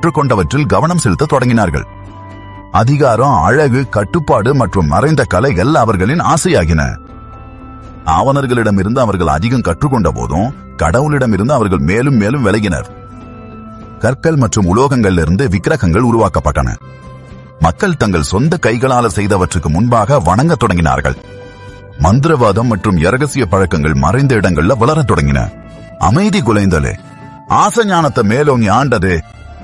கற்றுக்கொண்டவற்றில் கவனம் செலுத்த தொடங்கினார்கள் அதிகாரம் அழகு கட்டுப்பாடு மற்றும் மறைந்த கலைகள் அவர்களின் ஆசையாகின ஆவணர்களிடமிருந்து அவர்கள் அதிகம் கற்றுக்கொண்ட போதும் கடவுளிடமிருந்து அவர்கள் மேலும் மேலும் விலகினர் கற்கள் மற்றும் உலோகங்களிலிருந்து விக்கிரகங்கள் உருவாக்கப்பட்டன மக்கள் தங்கள் சொந்த கைகளால செய்தவற்றுக்கு முன்பாக வணங்கத் தொடங்கினார்கள் மந்திரவாதம் மற்றும் இரகசிய பழக்கங்கள் மறைந்த இடங்கள்ல வளரத் தொடங்கின அமைதி குலைந்தது ஆச ஞானத்தை மேலோங்கி ஆண்டது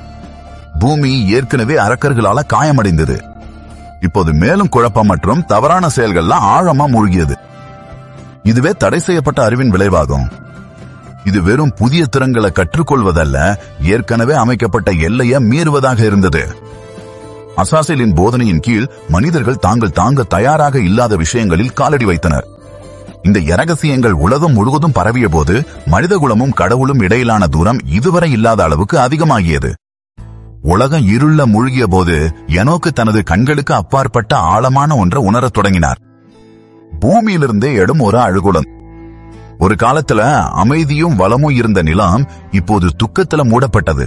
பூமி ஏற்கனவே அரக்கர்களால காயமடைந்தது இப்போது மேலும் குழப்பம் மற்றும் தவறான செயல்கள்ல ஆழமா மூழ்கியது இதுவே தடை செய்யப்பட்ட அறிவின் விளைவாகும் இது வெறும் புதிய திறன்களை கற்றுக்கொள்வதல்ல ஏற்கனவே அமைக்கப்பட்ட எல்லையை மீறுவதாக இருந்தது அசாசேலின் போதனையின் கீழ் மனிதர்கள் தாங்கள் தாங்க தயாராக இல்லாத விஷயங்களில் காலடி வைத்தனர் இந்த இரகசியங்கள் உலகம் முழுவதும் பரவிய போது மனிதகுலமும் கடவுளும் இடையிலான தூரம் இதுவரை இல்லாத அளவுக்கு அதிகமாகியது உலகம் இருள மூழ்கிய போது எனோக்கு தனது கண்களுக்கு அப்பாற்பட்ட ஆழமான ஒன்றை உணரத் தொடங்கினார் பூமியிலிருந்தே எடும் ஒரு அழுகுடன் ஒரு காலத்துல அமைதியும் வளமும் இருந்த நிலம் இப்போது துக்கத்துல மூடப்பட்டது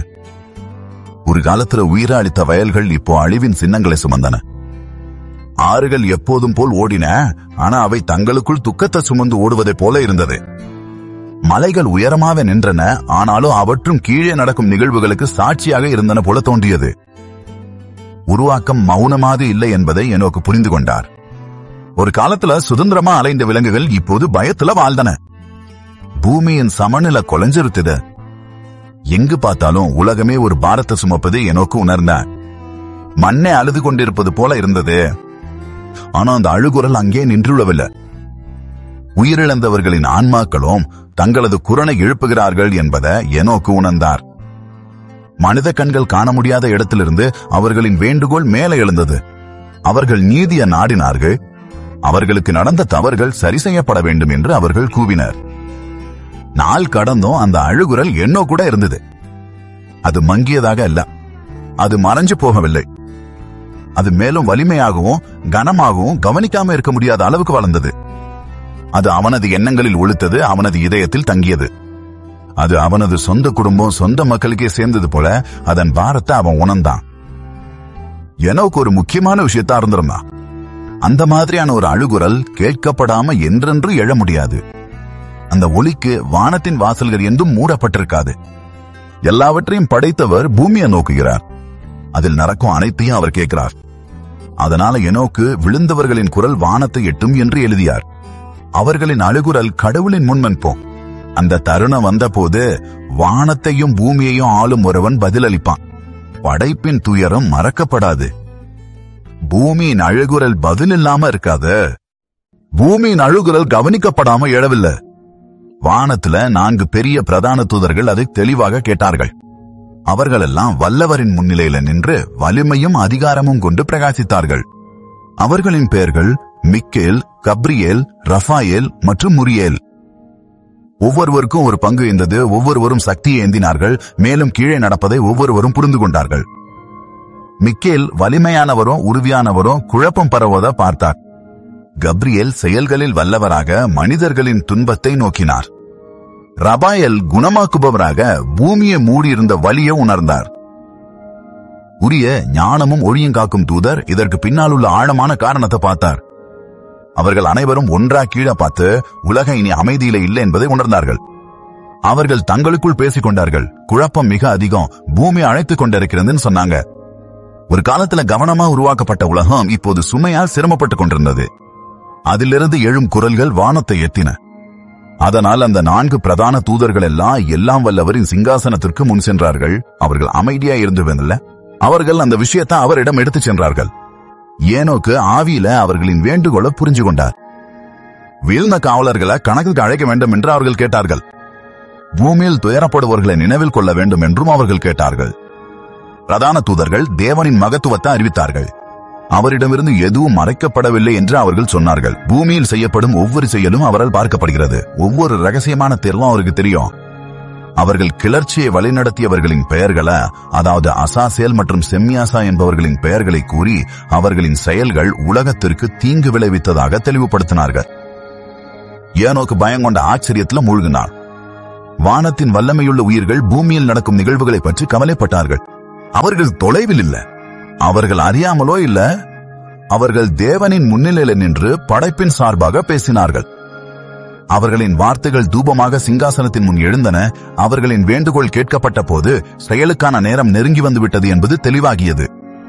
ஒரு காலத்துல உயிரை அளித்த வயல்கள் இப்போ அழிவின் சின்னங்களை சுமந்தன ஆறுகள் எப்போதும் போல் ஓடின ஆனா அவை தங்களுக்குள் துக்கத்தை சுமந்து ஓடுவதைப் போல இருந்தது மலைகள் உயரமாக நின்றன ஆனாலும் அவற்றும் கீழே நடக்கும் நிகழ்வுகளுக்கு சாட்சியாக இருந்தன போல தோன்றியது உருவாக்கம் மௌனமாக இல்லை என்பதை எனக்கு புரிந்து கொண்டார் ஒரு காலத்துல சுதந்திரமா அலைந்த விலங்குகள் இப்போது பயத்துல வாழ்ந்தன பூமியின் சமநிலை கொலைஞ்சிருத்தது எங்கு பார்த்தாலும் உலகமே ஒரு பாரத்தை சுமப்பது எனக்கு உணர்ந்தேன் மண்ணே அழுது கொண்டிருப்பது போல இருந்தது ஆனா அந்த அழுகுரல் அங்கே நின்றுள்ளவில்லை உயிரிழந்தவர்களின் ஆன்மாக்களும் தங்களது குரலை எழுப்புகிறார்கள் என்பதை எனோக்கு உணர்ந்தார் மனித கண்கள் காண முடியாத இடத்திலிருந்து அவர்களின் வேண்டுகோள் மேலே எழுந்தது அவர்கள் நீதிய நாடினார்கள் அவர்களுக்கு நடந்த தவறுகள் சரி செய்யப்பட வேண்டும் என்று அவர்கள் கூவினர் நாள் கடந்தும் அந்த அழுகுரல் என்னோ கூட இருந்தது அது மங்கியதாக அல்ல அது மறைஞ்சு போகவில்லை அது மேலும் வலிமையாகவும் கனமாகவும் கவனிக்காம இருக்க முடியாத அளவுக்கு வளர்ந்தது அது அவனது எண்ணங்களில் ஒழுத்தது அவனது இதயத்தில் தங்கியது அது அவனது சொந்த குடும்பம் சொந்த மக்களுக்கே சேர்ந்தது போல அதன் பாரத்தை அவன் உணர்ந்தான் எனக்கு ஒரு முக்கியமான விஷயத்தா இருந்திருந்தான் அந்த மாதிரியான ஒரு அழுகுரல் கேட்கப்படாம என்றென்று எழ முடியாது அந்த ஒளிக்கு வானத்தின் வாசல்கள் என்றும் மூடப்பட்டிருக்காது எல்லாவற்றையும் படைத்தவர் பூமியை நோக்குகிறார் அதில் நடக்கும் அனைத்தையும் அவர் கேட்கிறார் அதனால எனோக்கு விழுந்தவர்களின் குரல் வானத்தை எட்டும் என்று எழுதியார் அவர்களின் அழுகுரல் கடவுளின் முன்மன்போம் அந்த தருணம் வந்தபோது வானத்தையும் பூமியையும் ஆளும் ஒருவன் பதிலளிப்பான் படைப்பின் துயரம் மறக்கப்படாது பூமியின் அழுகுரல் பதில் இல்லாம இருக்காது பூமியின் அழுகுரல் கவனிக்கப்படாம எழவில்லை வானத்துல நான்கு பெரிய பிரதான தூதர்கள் அதை தெளிவாக கேட்டார்கள் அவர்களெல்லாம் வல்லவரின் முன்னிலையில நின்று வலிமையும் அதிகாரமும் கொண்டு பிரகாசித்தார்கள் அவர்களின் பெயர்கள் மிக்கேல் கப்ரியேல் ரஃபாயேல் மற்றும் முரியேல் ஒவ்வொருவருக்கும் ஒரு பங்கு இருந்தது ஒவ்வொருவரும் சக்தியை ஏந்தினார்கள் மேலும் கீழே நடப்பதை ஒவ்வொருவரும் புரிந்து கொண்டார்கள் மிக்கேல் வலிமையானவரும் உறுதியானவரும் குழப்பம் பரவுவதை பார்த்தார் கப்ரியேல் செயல்களில் வல்லவராக மனிதர்களின் துன்பத்தை நோக்கினார் ரபாயல் குணமாக்குபவராக பூமியை மூடியிருந்த வலியை உணர்ந்தார் உரிய ஞானமும் ஒழியும் காக்கும் தூதர் இதற்கு பின்னால் உள்ள ஆழமான காரணத்தை பார்த்தார் அவர்கள் அனைவரும் ஒன்றா கீழே பார்த்து உலகம் இனி அமைதியில இல்லை என்பதை உணர்ந்தார்கள் அவர்கள் தங்களுக்குள் பேசிக் கொண்டார்கள் குழப்பம் மிக அதிகம் பூமி அழைத்துக் கொண்டிருக்கிறதுன்னு சொன்னாங்க ஒரு காலத்துல கவனமா உருவாக்கப்பட்ட உலகம் இப்போது சுமையால் சிரமப்பட்டுக் கொண்டிருந்தது அதிலிருந்து எழும் குரல்கள் வானத்தை எத்தின அதனால் அந்த நான்கு பிரதான தூதர்கள் எல்லாம் எல்லாம் வல்லவரின் சிங்காசனத்திற்கு முன் சென்றார்கள் அவர்கள் அமைதியா இருந்து அவர்கள் அந்த விஷயத்தை அவரிடம் எடுத்துச் சென்றார்கள் ஏனோக்கு ஆவியில அவர்களின் வேண்டுகோளை புரிஞ்சு கொண்டார் வீழ்ந்த காவலர்களை கணக்குக்கு அழைக்க வேண்டும் என்று அவர்கள் கேட்டார்கள் பூமியில் துயரப்படுபவர்களை நினைவில் கொள்ள வேண்டும் என்றும் அவர்கள் கேட்டார்கள் பிரதான தூதர்கள் தேவனின் மகத்துவத்தை அறிவித்தார்கள் அவரிடமிருந்து எதுவும் மறைக்கப்படவில்லை என்று அவர்கள் சொன்னார்கள் பூமியில் செய்யப்படும் ஒவ்வொரு செயலும் அவரால் பார்க்கப்படுகிறது ஒவ்வொரு ரகசியமான தேர்வும் அவருக்கு தெரியும் அவர்கள் கிளர்ச்சியை வழிநடத்தியவர்களின் பெயர்களை அதாவது அசாசேல் மற்றும் செம்மியாசா என்பவர்களின் பெயர்களை கூறி அவர்களின் செயல்கள் உலகத்திற்கு தீங்கு விளைவித்ததாக தெளிவுபடுத்தினார்கள் ஏனோக்கு பயங்கொண்ட ஆச்சரியத்துல மூழ்கினார் வானத்தின் வல்லமையுள்ள உயிர்கள் பூமியில் நடக்கும் நிகழ்வுகளை பற்றி கவலைப்பட்டார்கள் அவர்கள் தொலைவில் இல்ல அவர்கள் அறியாமலோ இல்ல அவர்கள் தேவனின் முன்னிலையில் நின்று படைப்பின் சார்பாக பேசினார்கள் அவர்களின் வார்த்தைகள் தூபமாக சிங்காசனத்தின் முன் எழுந்தன அவர்களின் வேண்டுகோள் கேட்கப்பட்ட போது செயலுக்கான நேரம் நெருங்கி வந்துவிட்டது என்பது தெளிவாகியது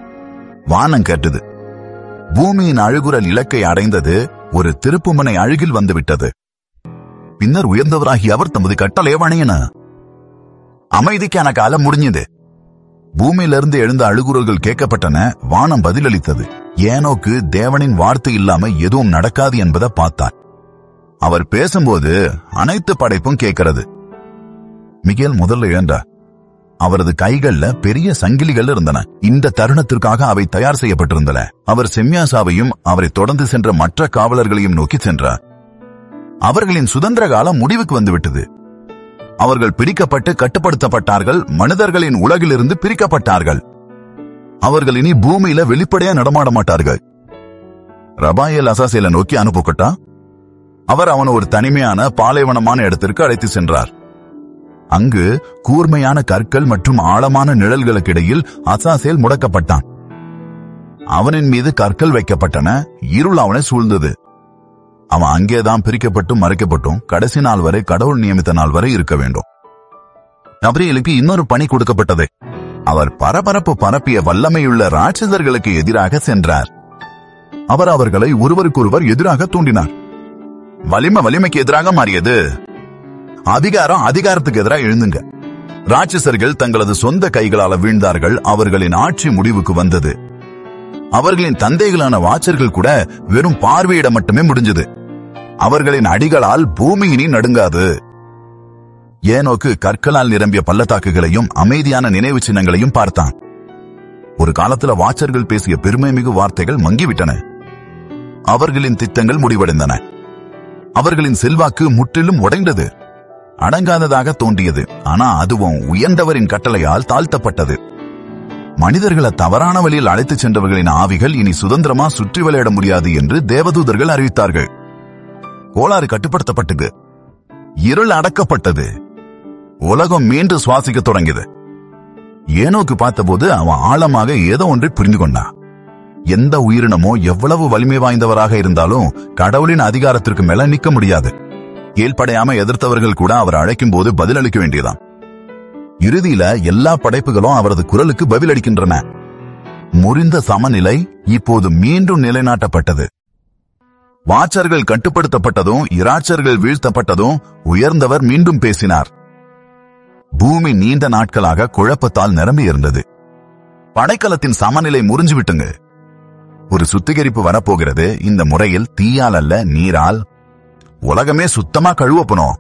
வானம் கேட்டது பூமியின் அழுகுரல் இலக்கை அடைந்தது ஒரு திருப்புமுனை அழுகில் வந்துவிட்டது பின்னர் உயர்ந்தவராகி அவர் தமது கட்டளை வணையன அமைதிக்கான காலம் முடிஞ்சது பூமியிலிருந்து எழுந்த அழுகுரல்கள் கேட்கப்பட்டன வானம் பதிலளித்தது ஏனோக்கு தேவனின் வார்த்தை இல்லாம எதுவும் நடக்காது என்பதை பார்த்தார் அவர் பேசும்போது அனைத்து படைப்பும் கேட்கிறது மிகேல் முதல்ல எழுந்தார் அவரது கைகள்ல பெரிய சங்கிலிகள் இருந்தன இந்த தருணத்திற்காக அவை தயார் செய்யப்பட்டிருந்தன அவர் செம்யாசாவையும் அவரை தொடர்ந்து சென்ற மற்ற காவலர்களையும் நோக்கி சென்றார் அவர்களின் சுதந்திர காலம் முடிவுக்கு வந்துவிட்டது அவர்கள் பிடிக்கப்பட்டு கட்டுப்படுத்தப்பட்டார்கள் மனிதர்களின் உலகிலிருந்து பிரிக்கப்பட்டார்கள் அவர்கள் இனி பூமியில வெளிப்படையா நடமாட மாட்டார்கள் ரபாயல் அசாசேல நோக்கி அனுப்பப்பட்டா அவர் அவன் ஒரு தனிமையான பாலைவனமான இடத்திற்கு அழைத்து சென்றார் அங்கு கூர்மையான கற்கள் மற்றும் ஆழமான நிழல்களுக்கு இடையில் அசாசேல் முடக்கப்பட்டான் அவனின் மீது கற்கள் வைக்கப்பட்டன இருள் அவனை சூழ்ந்தது அவன் அங்கேதான் பிரிக்கப்பட்டும் மறைக்கப்பட்டும் கடைசி நாள் வரை கடவுள் நியமித்த நாள் வரை இருக்க வேண்டும் கபிரியலுக்கு இன்னொரு பணி கொடுக்கப்பட்டது அவர் பரபரப்பு பரப்பிய வல்லமையுள்ள ராட்சதர்களுக்கு எதிராக சென்றார் அவர் அவர்களை ஒருவருக்கொருவர் எதிராக தூண்டினார் வலிமை வலிமைக்கு எதிராக மாறியது அதிகாரம் அதிகாரத்துக்கு எதிராக எழுந்துங்க ராட்சசர்கள் தங்களது சொந்த கைகளால வீழ்ந்தார்கள் அவர்களின் ஆட்சி முடிவுக்கு வந்தது அவர்களின் தந்தைகளான வாச்சர்கள் கூட வெறும் பார்வையிட மட்டுமே முடிஞ்சது அவர்களின் அடிகளால் பூமி இனி நடுங்காது ஏனோக்கு கற்களால் நிரம்பிய பள்ளத்தாக்குகளையும் அமைதியான நினைவு சின்னங்களையும் பார்த்தான் ஒரு காலத்துல வாச்சர்கள் பேசிய பெருமைமிகு வார்த்தைகள் மங்கிவிட்டன அவர்களின் திட்டங்கள் முடிவடைந்தன அவர்களின் செல்வாக்கு முற்றிலும் உடைந்தது அடங்காததாக தோன்றியது ஆனா அதுவும் உயர்ந்தவரின் கட்டளையால் தாழ்த்தப்பட்டது மனிதர்களை தவறான வழியில் அழைத்துச் சென்றவர்களின் ஆவிகள் இனி சுதந்திரமா சுற்றி விளையாட முடியாது என்று தேவதூதர்கள் அறிவித்தார்கள் கோளாறு கட்டுப்படுத்தப்பட்டது இருள் அடக்கப்பட்டது உலகம் மீண்டும் சுவாசிக்க தொடங்கியது ஏனோக்கு பார்த்தபோது அவன் ஆழமாக ஏதோ ஒன்றை புரிந்து கொண்டான் எந்த உயிரினமோ எவ்வளவு வலிமை வாய்ந்தவராக இருந்தாலும் கடவுளின் அதிகாரத்திற்கு மேல நிக்க முடியாது கீழ்ப்படையாம எதிர்த்தவர்கள் கூட அவர் அழைக்கும் போது பதிலளிக்க வேண்டியதான் இறுதியில எல்லா படைப்புகளும் அவரது குரலுக்கு பதிலளிக்கின்றன முறிந்த சமநிலை இப்போது மீண்டும் நிலைநாட்டப்பட்டது வாச்சர்கள் கட்டுப்படுத்தப்பட்டதும் இராச்சர்கள் வீழ்த்தப்பட்டதும் உயர்ந்தவர் மீண்டும் பேசினார் பூமி நீண்ட நாட்களாக குழப்பத்தால் நிரம்பி இருந்தது படைக்கலத்தின் சமநிலை முறிஞ்சு விட்டுங்க ஒரு சுத்திகரிப்பு வரப்போகிறது இந்த முறையில் தீயால் அல்ல நீரால் உலகமே சுத்தமா கழுவப்பணும்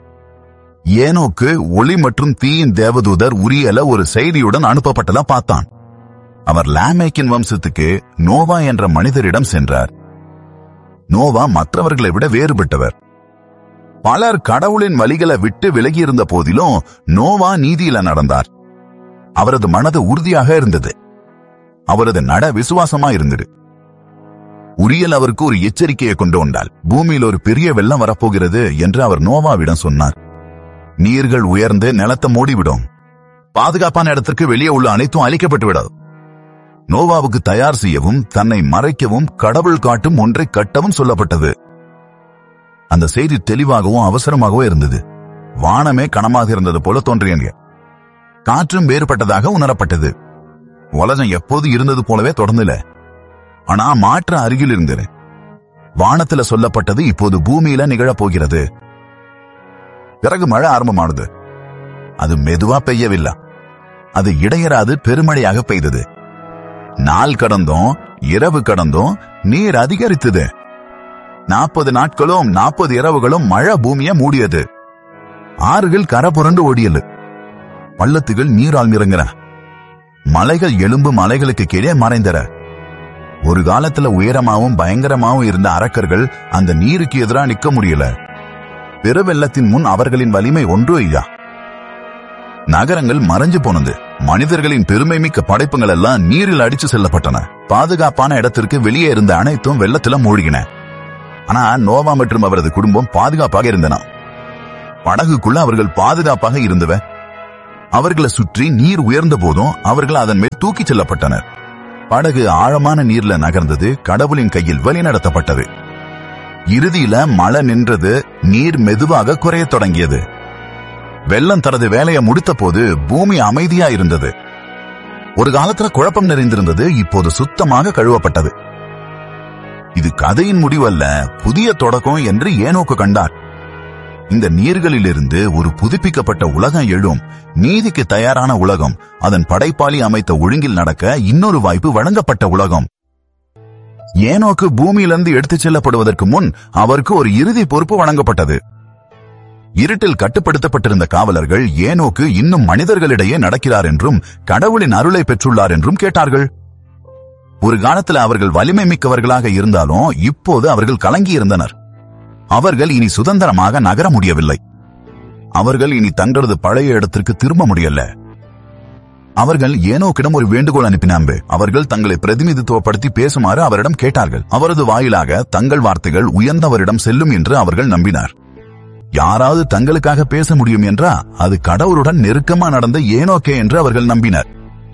ஏனோக்கு ஒளி மற்றும் தீயின் தேவதூதர் உரியல ஒரு செய்தியுடன் அனுப்பப்பட்டதா பார்த்தான் அவர் லாமேக்கின் வம்சத்துக்கு நோவா என்ற மனிதரிடம் சென்றார் நோவா மற்றவர்களை விட வேறுபட்டவர் பலர் கடவுளின் வழிகளை விட்டு விலகி இருந்த போதிலும் நோவா நீதியில நடந்தார் அவரது மனது உறுதியாக இருந்தது அவரது நட விசுவாசமா இருந்தது உரியல் அவருக்கு ஒரு எச்சரிக்கையை கொண்டு வந்தால் பூமியில் ஒரு பெரிய வெள்ளம் வரப்போகிறது என்று அவர் நோவாவிடம் சொன்னார் நீர்கள் உயர்ந்து நிலத்தை மூடிவிடும் பாதுகாப்பான இடத்திற்கு வெளியே உள்ள அனைத்தும் அழிக்கப்பட்டு விடாது நோவாவுக்கு தயார் செய்யவும் தன்னை மறைக்கவும் கடவுள் காட்டும் ஒன்றை கட்டவும் சொல்லப்பட்டது அந்த செய்தி தெளிவாகவும் அவசரமாகவும் இருந்தது வானமே கனமாக இருந்தது போல தோன்றியங்க காற்றும் வேறுபட்டதாக உணரப்பட்டது உலகம் எப்போது இருந்தது போலவே தொடர்ந்துல ஆனா மாற்ற அருகில் இருந்தது வானத்துல சொல்லப்பட்டது இப்போது பூமியில நிகழப் போகிறது பிறகு மழை ஆரம்பமானது அது மெதுவா பெய்யவில்லை அது இடையராது பெருமழையாக பெய்தது நாள் கடந்தும் இரவு கடந்தும் நீர் அதிகரித்தது நாற்பது நாட்களும் நாற்பது இரவுகளும் மழை பூமியை மூடியது ஆறுகள் கரை புரண்டு ஓடியது பள்ளத்துகள் நீரால் நிறங்கின மலைகள் எலும்பு மலைகளுக்கு கீழே மறைந்தன ஒரு காலத்துல உயரமாவும் பயங்கரமாவும் இருந்த அரக்கர்கள் அந்த நீருக்கு எதிரா நிக்க முடியல பெருவெள்ளத்தின் முன் அவர்களின் வலிமை ஒன்று ஐயா நகரங்கள் மறைஞ்சு போனது மனிதர்களின் பெருமை மிக்க படைப்புகள் எல்லாம் நீரில் அடிச்சு செல்லப்பட்டன பாதுகாப்பான இடத்திற்கு வெளியே இருந்த அனைத்தும் வெள்ளத்துல மூழ்கின ஆனா நோவா மற்றும் அவரது குடும்பம் பாதுகாப்பாக இருந்தன படகுக்குள்ள அவர்கள் பாதுகாப்பாக இருந்தவ அவர்களை சுற்றி நீர் உயர்ந்த போதும் அவர்கள் அதன் மேல் தூக்கிச் செல்லப்பட்டனர் படகு ஆழமான நீர்ல நகர்ந்தது கடவுளின் கையில் வழிநடத்தப்பட்டது இறுதியில மழை நின்றது நீர் மெதுவாக குறையத் தொடங்கியது வெள்ளம் தனது வேலையை முடித்த போது பூமி அமைதியா இருந்தது ஒரு காலத்துல குழப்பம் நிறைந்திருந்தது இப்போது சுத்தமாக கழுவப்பட்டது இது கதையின் முடிவல்ல புதிய தொடக்கம் என்று ஏனோக்கு கண்டார் இந்த நீர்களிலிருந்து ஒரு புதுப்பிக்கப்பட்ட உலகம் எழும் நீதிக்கு தயாரான உலகம் அதன் படைப்பாளி அமைத்த ஒழுங்கில் நடக்க இன்னொரு வாய்ப்பு வழங்கப்பட்ட உலகம் ஏனோக்கு பூமியிலிருந்து எடுத்துச் செல்லப்படுவதற்கு முன் அவருக்கு ஒரு இறுதி பொறுப்பு வழங்கப்பட்டது இருட்டில் கட்டுப்படுத்தப்பட்டிருந்த காவலர்கள் ஏனோக்கு இன்னும் மனிதர்களிடையே நடக்கிறார் என்றும் கடவுளின் அருளை பெற்றுள்ளார் என்றும் கேட்டார்கள் ஒரு காலத்தில் அவர்கள் வலிமை மிக்கவர்களாக இருந்தாலும் இப்போது அவர்கள் கலங்கி இருந்தனர் அவர்கள் இனி சுதந்திரமாக நகர முடியவில்லை அவர்கள் இனி தங்களது பழைய இடத்திற்கு திரும்ப முடியல அவர்கள் ஏனோக்கிடம் ஒரு வேண்டுகோள் அனுப்பினாம்பு அவர்கள் தங்களை பிரதிநிதித்துவப்படுத்தி பேசுமாறு அவரிடம் கேட்டார்கள் அவரது வாயிலாக தங்கள் வார்த்தைகள் உயர்ந்தவரிடம் செல்லும் என்று அவர்கள் நம்பினார் யாராவது தங்களுக்காக பேச முடியும் என்றா அது கடவுளுடன் நெருக்கமா நடந்த ஏனோக்கே என்று அவர்கள் நம்பினர்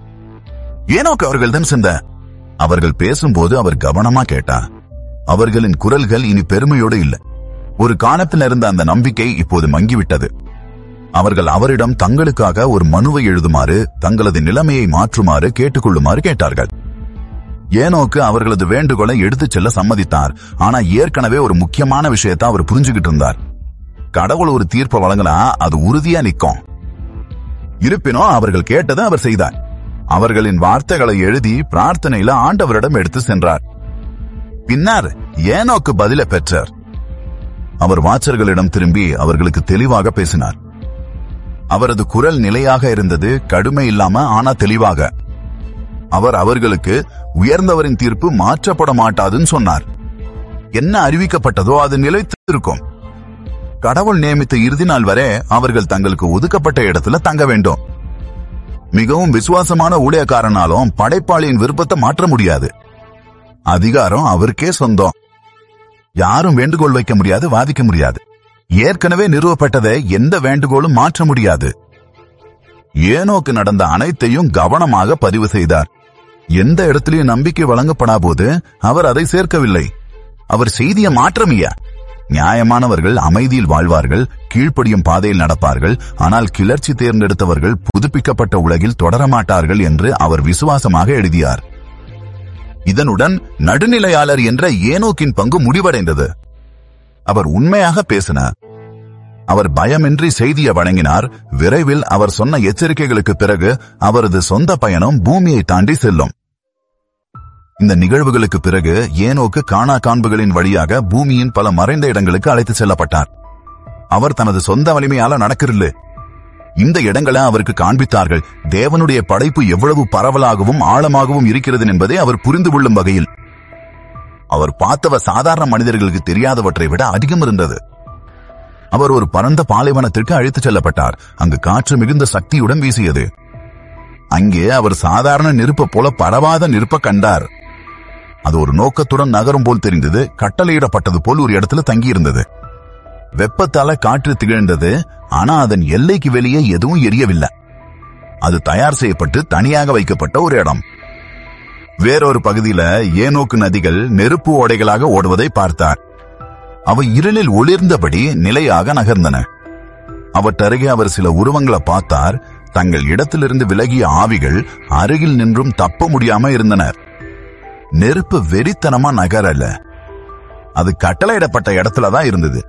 ஏனோக்கு அவர்கள் தான் சென்ற அவர்கள் பேசும்போது அவர் கவனமா கேட்டா அவர்களின் குரல்கள் இனி பெருமையோடு இல்லை ஒரு காலத்தில் இருந்த அந்த நம்பிக்கை இப்போது மங்கிவிட்டது அவர்கள் அவரிடம் தங்களுக்காக ஒரு மனுவை எழுதுமாறு தங்களது நிலைமையை மாற்றுமாறு கேட்டுக்கொள்ளுமாறு கேட்டார்கள் ஏனோக்கு அவர்களது வேண்டுகோளை எடுத்துச் செல்ல சம்மதித்தார் ஆனா ஏற்கனவே ஒரு முக்கியமான விஷயத்தை அவர் புரிஞ்சுகிட்டு இருந்தார் கடவுள் ஒரு தீர்ப்பை வழங்கினா அது உறுதியா நிக்கும் இருப்பினும் அவர்கள் கேட்டதை அவர் செய்தார் அவர்களின் வார்த்தைகளை எழுதி பிரார்த்தனையில ஆண்டவரிடம் எடுத்து சென்றார் பின்னர் ஏனோக்கு பதில பெற்றார் அவர் வாச்சர்களிடம் திரும்பி அவர்களுக்கு தெளிவாக பேசினார் அவரது குரல் நிலையாக இருந்தது கடுமை இல்லாம ஆனா தெளிவாக அவர் அவர்களுக்கு உயர்ந்தவரின் தீர்ப்பு மாற்றப்பட மாட்டாதுன்னு சொன்னார் என்ன அறிவிக்கப்பட்டதோ அது நிலைத்திருக்கும் கடவுள் நியமித்த இறுதி நாள் வரை அவர்கள் தங்களுக்கு ஒதுக்கப்பட்ட இடத்துல தங்க வேண்டும் மிகவும் விசுவாசமான ஊழியக்காரனாலும் படைப்பாளியின் விருப்பத்தை மாற்ற முடியாது அதிகாரம் அவருக்கே சொந்தம் யாரும் வேண்டுகோள் வைக்க முடியாது வாதிக்க முடியாது ஏற்கனவே நிறுவப்பட்டதை எந்த வேண்டுகோளும் மாற்ற முடியாது ஏனோக்கு நடந்த அனைத்தையும் கவனமாக பதிவு செய்தார் எந்த இடத்திலையும் நம்பிக்கை வழங்கப்படா போது அவர் அதை சேர்க்கவில்லை அவர் செய்திய மாற்றமியா நியாயமானவர்கள் அமைதியில் வாழ்வார்கள் கீழ்ப்படியும் பாதையில் நடப்பார்கள் ஆனால் கிளர்ச்சி தேர்ந்தெடுத்தவர்கள் புதுப்பிக்கப்பட்ட உலகில் தொடரமாட்டார்கள் என்று அவர் விசுவாசமாக எழுதியார் இதனுடன் நடுநிலையாளர் என்ற ஏனோக்கின் பங்கு முடிவடைந்தது அவர் உண்மையாக பேசினார் அவர் பயமின்றி செய்தியை வழங்கினார் விரைவில் அவர் சொன்ன எச்சரிக்கைகளுக்கு பிறகு அவரது சொந்த பயணம் பூமியை தாண்டி செல்லும் இந்த நிகழ்வுகளுக்கு பிறகு ஏனோக்கு காணா காண்புகளின் வழியாக பூமியின் பல மறைந்த இடங்களுக்கு அழைத்துச் செல்லப்பட்டார் அவர் தனது சொந்த வலிமையால நடக்கிறல்ல இந்த இடங்களை அவருக்கு காண்பித்தார்கள் தேவனுடைய படைப்பு எவ்வளவு பரவலாகவும் ஆழமாகவும் இருக்கிறது என்பதை அவர் புரிந்து கொள்ளும் வகையில் அவர் பார்த்தவ சாதாரண மனிதர்களுக்கு தெரியாதவற்றை விட அதிகம் இருந்தது அவர் ஒரு பரந்த பாலைவனத்திற்கு அழைத்துச் செல்லப்பட்டார் அங்கு காற்று மிகுந்த சக்தியுடன் வீசியது அங்கே அவர் சாதாரண நெருப்ப போல பரவாத நெருப்ப கண்டார் அது ஒரு நோக்கத்துடன் நகரும் போல் தெரிந்தது கட்டளையிடப்பட்டது போல் ஒரு இடத்துல தங்கியிருந்தது வெப்பத்தால காற்று திகழ்ந்தது ஆனா அதன் எல்லைக்கு வெளியே எதுவும் எரியவில்லை அது தயார் செய்யப்பட்டு தனியாக வைக்கப்பட்ட ஒரு இடம் வேறொரு பகுதியில ஏனோக்கு நதிகள் நெருப்பு ஓடைகளாக ஓடுவதை பார்த்தார் அவை இருளில் ஒளிர்ந்தபடி நிலையாக நகர்ந்தன அவற்றருகே அவர் சில உருவங்களை பார்த்தார் தங்கள் இடத்திலிருந்து விலகிய ஆவிகள் அருகில் நின்றும் தப்ப முடியாம இருந்தனர் நெருப்பு வெறித்தனமா நகரல அது கட்டளையிடப்பட்ட இடத்துல தான் இருந்தது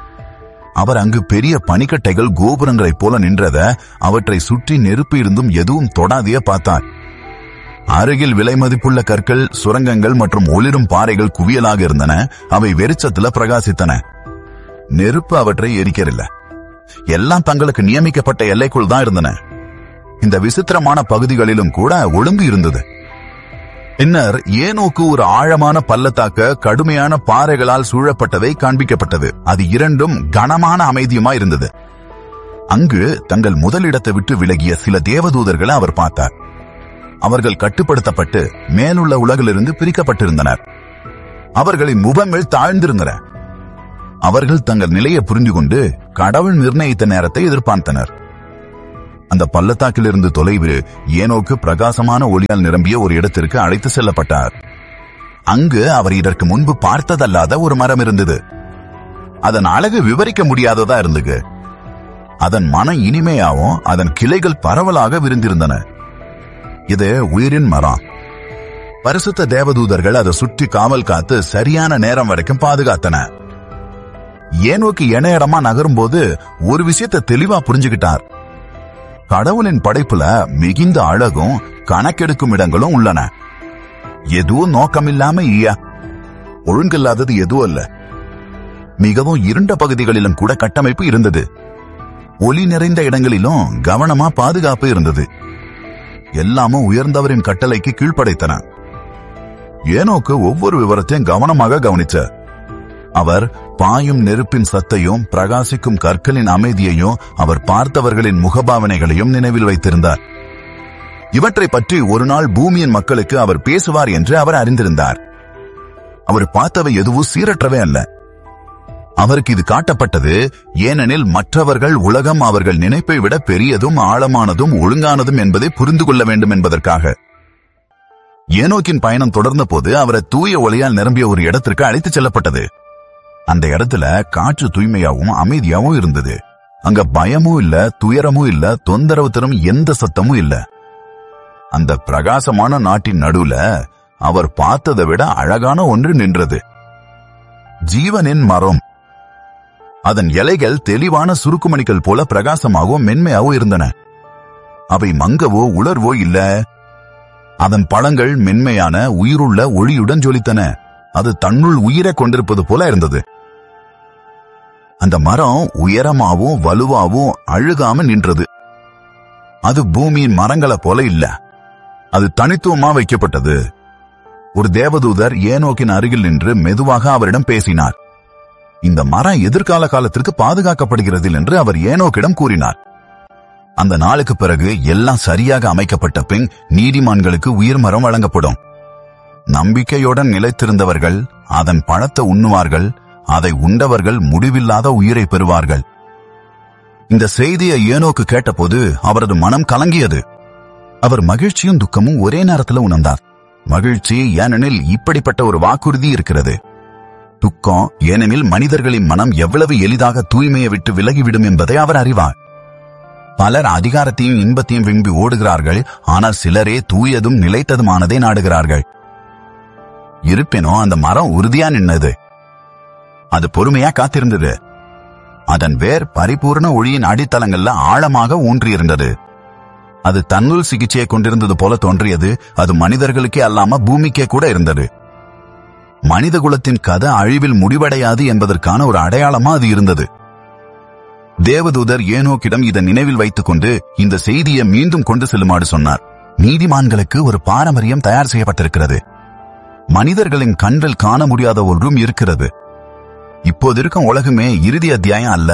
அவர் அங்கு பெரிய பனிக்கட்டைகள் கோபுரங்களைப் போல நின்றத அவற்றை சுற்றி நெருப்பு இருந்தும் எதுவும் தொடாதைய பார்த்தார் அருகில் விலை மதிப்புள்ள கற்கள் சுரங்கங்கள் மற்றும் ஒளிரும் பாறைகள் குவியலாக இருந்தன அவை வெறிச்சத்துல பிரகாசித்தன நெருப்பு அவற்றை எரிக்கவில்லை எல்லாம் தங்களுக்கு நியமிக்கப்பட்ட எல்லைக்குள் தான் இருந்தன இந்த விசித்திரமான பகுதிகளிலும் கூட ஒழுங்கு இருந்தது பின்னர் ஏனோக்கு ஒரு ஆழமான பள்ளத்தாக்க கடுமையான பாறைகளால் சூழப்பட்டதை காண்பிக்கப்பட்டது அது இரண்டும் கனமான அமைதியுமா இருந்தது அங்கு தங்கள் முதலிடத்தை விட்டு விலகிய சில தேவதூதர்களை அவர் பார்த்தார் அவர்கள் கட்டுப்படுத்தப்பட்டு மேலுள்ள உலகிலிருந்து பிரிக்கப்பட்டிருந்தனர் அவர்களின் முகங்கள் தாழ்ந்திருந்தன அவர்கள் தங்கள் நிலையை புரிந்து கொண்டு கடவுள் நிர்ணயித்த நேரத்தை எதிர்பார்த்தனர் அந்த பள்ளத்தாக்கிலிருந்து தொலைவில் ஏனோக்கு பிரகாசமான ஒளியால் நிரம்பிய ஒரு இடத்திற்கு அழைத்து செல்லப்பட்டார் அங்கு அவர் இதற்கு முன்பு பார்த்ததல்லாத ஒரு மரம் இருந்தது அதன் அழகு விவரிக்க முடியாததா இருந்தது அதன் மன இனிமையாவும் அதன் கிளைகள் பரவலாக விரிந்திருந்தன இது உயிரின் மரம் பரிசுத்த தேவதூதர்கள் அதை சுற்றி காவல் காத்து சரியான நேரம் வரைக்கும் பாதுகாத்தன ஏனோக்கு என இடமா நகரும் போது ஒரு விஷயத்தை தெளிவா புரிஞ்சுகிட்டார் கடவுளின் படைப்புல மிகுந்த அழகும் கணக்கெடுக்கும் இடங்களும் உள்ளன எதுவும் நோக்கமில்லாம இல்லையா ஒழுங்கில்லாதது எதுவும் அல்ல மிகவும் இருண்ட பகுதிகளிலும் கூட கட்டமைப்பு இருந்தது ஒளி நிறைந்த இடங்களிலும் கவனமா பாதுகாப்பு இருந்தது எல்லாமும் உயர்ந்தவரின் கட்டளைக்கு கீழ்ப்படைத்தன ஏனோக்கு ஒவ்வொரு விவரத்தையும் கவனமாக கவனிச்சார் அவர் பாயும் நெருப்பின் சத்தையும் பிரகாசிக்கும் கற்களின் அமைதியையும் அவர் பார்த்தவர்களின் முகபாவனைகளையும் நினைவில் வைத்திருந்தார் இவற்றை பற்றி ஒரு நாள் பூமியின் மக்களுக்கு அவர் பேசுவார் என்று அவர் அறிந்திருந்தார் அவர் பார்த்தவை எதுவும் சீரற்றவே அல்ல அவருக்கு இது காட்டப்பட்டது ஏனெனில் மற்றவர்கள் உலகம் அவர்கள் நினைப்பை விட பெரியதும் ஆழமானதும் ஒழுங்கானதும் என்பதை புரிந்து கொள்ள வேண்டும் என்பதற்காக ஏனோக்கின் பயணம் தொடர்ந்த போது அவரை தூய ஒளியால் நிரம்பிய ஒரு இடத்திற்கு அழைத்துச் செல்லப்பட்டது அந்த இடத்துல காற்று தூய்மையாவும் அமைதியாவும் இருந்தது அங்க பயமும் இல்ல துயரமும் இல்ல தொந்தரவு தரும் எந்த சத்தமும் இல்ல அந்த பிரகாசமான நாட்டின் நடுவுல அவர் பார்த்ததை விட அழகான ஒன்று நின்றது ஜீவனின் மரம் அதன் இலைகள் தெளிவான சுருக்குமணிகள் போல பிரகாசமாகவும் மென்மையாகவும் இருந்தன அவை மங்கவோ உலர்வோ இல்ல அதன் பழங்கள் மென்மையான உயிருள்ள ஒளியுடன் ஜொலித்தன அது தன்னுள் உயிரை கொண்டிருப்பது போல இருந்தது அந்த மரம் உயரமாவும் வலுவாவும் அழுகாம நின்றது அது பூமியின் மரங்களை போல இல்ல அது தனித்துவமா வைக்கப்பட்டது ஒரு தேவதூதர் ஏனோக்கின் அருகில் நின்று மெதுவாக அவரிடம் பேசினார் இந்த மரம் எதிர்கால காலத்திற்கு பாதுகாக்கப்படுகிறது என்று அவர் ஏனோக்கிடம் கூறினார் அந்த நாளுக்கு பிறகு எல்லாம் சரியாக அமைக்கப்பட்ட பின் நீதிமான்களுக்கு உயிர் மரம் வழங்கப்படும் நம்பிக்கையுடன் நிலைத்திருந்தவர்கள் அதன் பழத்தை உண்ணுவார்கள் அதை உண்டவர்கள் முடிவில்லாத உயிரை பெறுவார்கள் இந்த செய்தியை ஏனோக்கு கேட்டபோது அவரது மனம் கலங்கியது அவர் மகிழ்ச்சியும் துக்கமும் ஒரே நேரத்தில் உணர்ந்தார் மகிழ்ச்சி ஏனெனில் இப்படிப்பட்ட ஒரு வாக்குறுதி இருக்கிறது துக்கம் ஏனெனில் மனிதர்களின் மனம் எவ்வளவு எளிதாக தூய்மையை விட்டு விலகிவிடும் என்பதை அவர் அறிவார் பலர் அதிகாரத்தையும் இன்பத்தையும் விரும்பி ஓடுகிறார்கள் ஆனால் சிலரே தூயதும் நிலைத்ததுமானதை நாடுகிறார்கள் இருப்பினும் அந்த மரம் உறுதியா நின்னது அது பொறுமையா காத்திருந்தது அதன் வேர் பரிபூர்ண ஒளியின் அடித்தளங்கள்ல ஆழமாக ஊன்றியிருந்தது அது தன்னுள் சிகிச்சையை கொண்டிருந்தது போல தோன்றியது அது மனிதர்களுக்கே அல்லாம பூமிக்கே கூட இருந்தது மனித குலத்தின் கதை அழிவில் முடிவடையாது என்பதற்கான ஒரு அடையாளமா அது இருந்தது தேவதூதர் ஏனோக்கிடம் இதை நினைவில் வைத்துக் கொண்டு இந்த செய்தியை மீண்டும் கொண்டு செல்லுமாறு சொன்னார் நீதிமான்களுக்கு ஒரு பாரம்பரியம் தயார் செய்யப்பட்டிருக்கிறது மனிதர்களின் கண்கள் காண முடியாத ஒன்றும் இருக்கிறது இப்போது இருக்கும் உலகமே இறுதி அத்தியாயம் அல்ல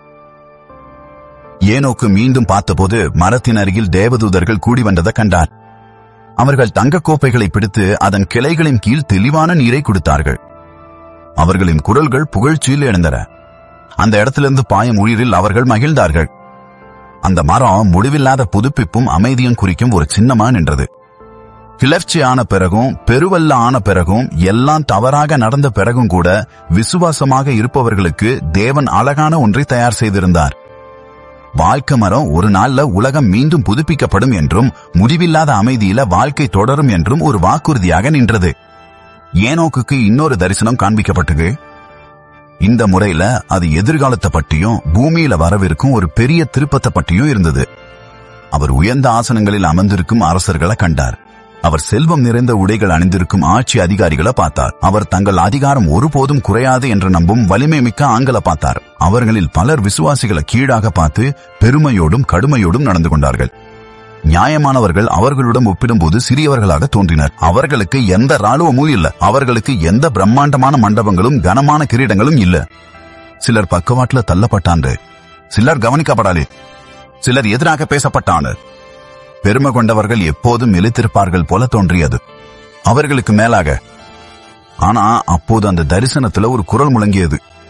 ஏனோக்கு மீண்டும் பார்த்தபோது மரத்தின் அருகில் தேவதூதர்கள் கூடி வந்ததை கண்டார் அவர்கள் தங்க கோப்பைகளை பிடித்து அதன் கிளைகளின் கீழ் தெளிவான நீரை கொடுத்தார்கள் அவர்களின் குரல்கள் புகழ்ச்சியில் எழுந்தன அந்த இடத்திலிருந்து பாயும் உயிரில் அவர்கள் மகிழ்ந்தார்கள் அந்த மரம் முடிவில்லாத புதுப்பிப்பும் அமைதியும் குறிக்கும் ஒரு சின்னமா நின்றது கிளர்ச்சி ஆன பிறகும் பெருவல்ல ஆன பிறகும் எல்லாம் தவறாக நடந்த பிறகும் கூட விசுவாசமாக இருப்பவர்களுக்கு தேவன் அழகான ஒன்றை தயார் செய்திருந்தார் வாழ்க்கை மரம் ஒரு நாள்ல உலகம் மீண்டும் புதுப்பிக்கப்படும் என்றும் முடிவில்லாத அமைதியில வாழ்க்கை தொடரும் என்றும் ஒரு வாக்குறுதியாக நின்றது ஏனோக்குக்கு இன்னொரு தரிசனம் காண்பிக்கப்பட்டது இந்த முறையில அது எதிர்காலத்தை பற்றியும் பூமியில வரவிருக்கும் ஒரு பெரிய திருப்பத்தை பற்றியும் இருந்தது அவர் உயர்ந்த ஆசனங்களில் அமர்ந்திருக்கும் அரசர்களை கண்டார் அவர் செல்வம் நிறைந்த உடைகள் அணிந்திருக்கும் ஆட்சி அதிகாரிகளை பார்த்தார் அவர் தங்கள் அதிகாரம் ஒருபோதும் குறையாது என்று நம்பும் வலிமை மிக்க ஆண்களை பார்த்தார் அவர்களில் பலர் விசுவாசிகளை கீழாக பார்த்து பெருமையோடும் கடுமையோடும் நடந்து கொண்டார்கள் நியாயமானவர்கள் அவர்களுடன் ஒப்பிடும்போது சிறியவர்களாக தோன்றினர் அவர்களுக்கு எந்த ராணுவமும் இல்ல அவர்களுக்கு எந்த பிரம்மாண்டமான மண்டபங்களும் கனமான கிரீடங்களும் இல்ல சிலர் பக்கவாட்டுல தள்ளப்பட்டாண்டு சிலர் கவனிக்கப்படாலே சிலர் எதிராக பேசப்பட்டாண்டு பெருமை கொண்டவர்கள் எப்போதும் நிலைத்திருப்பார்கள் போல தோன்றியது அவர்களுக்கு மேலாக ஆனா அப்போது அந்த தரிசனத்துல ஒரு குரல் முழங்கியது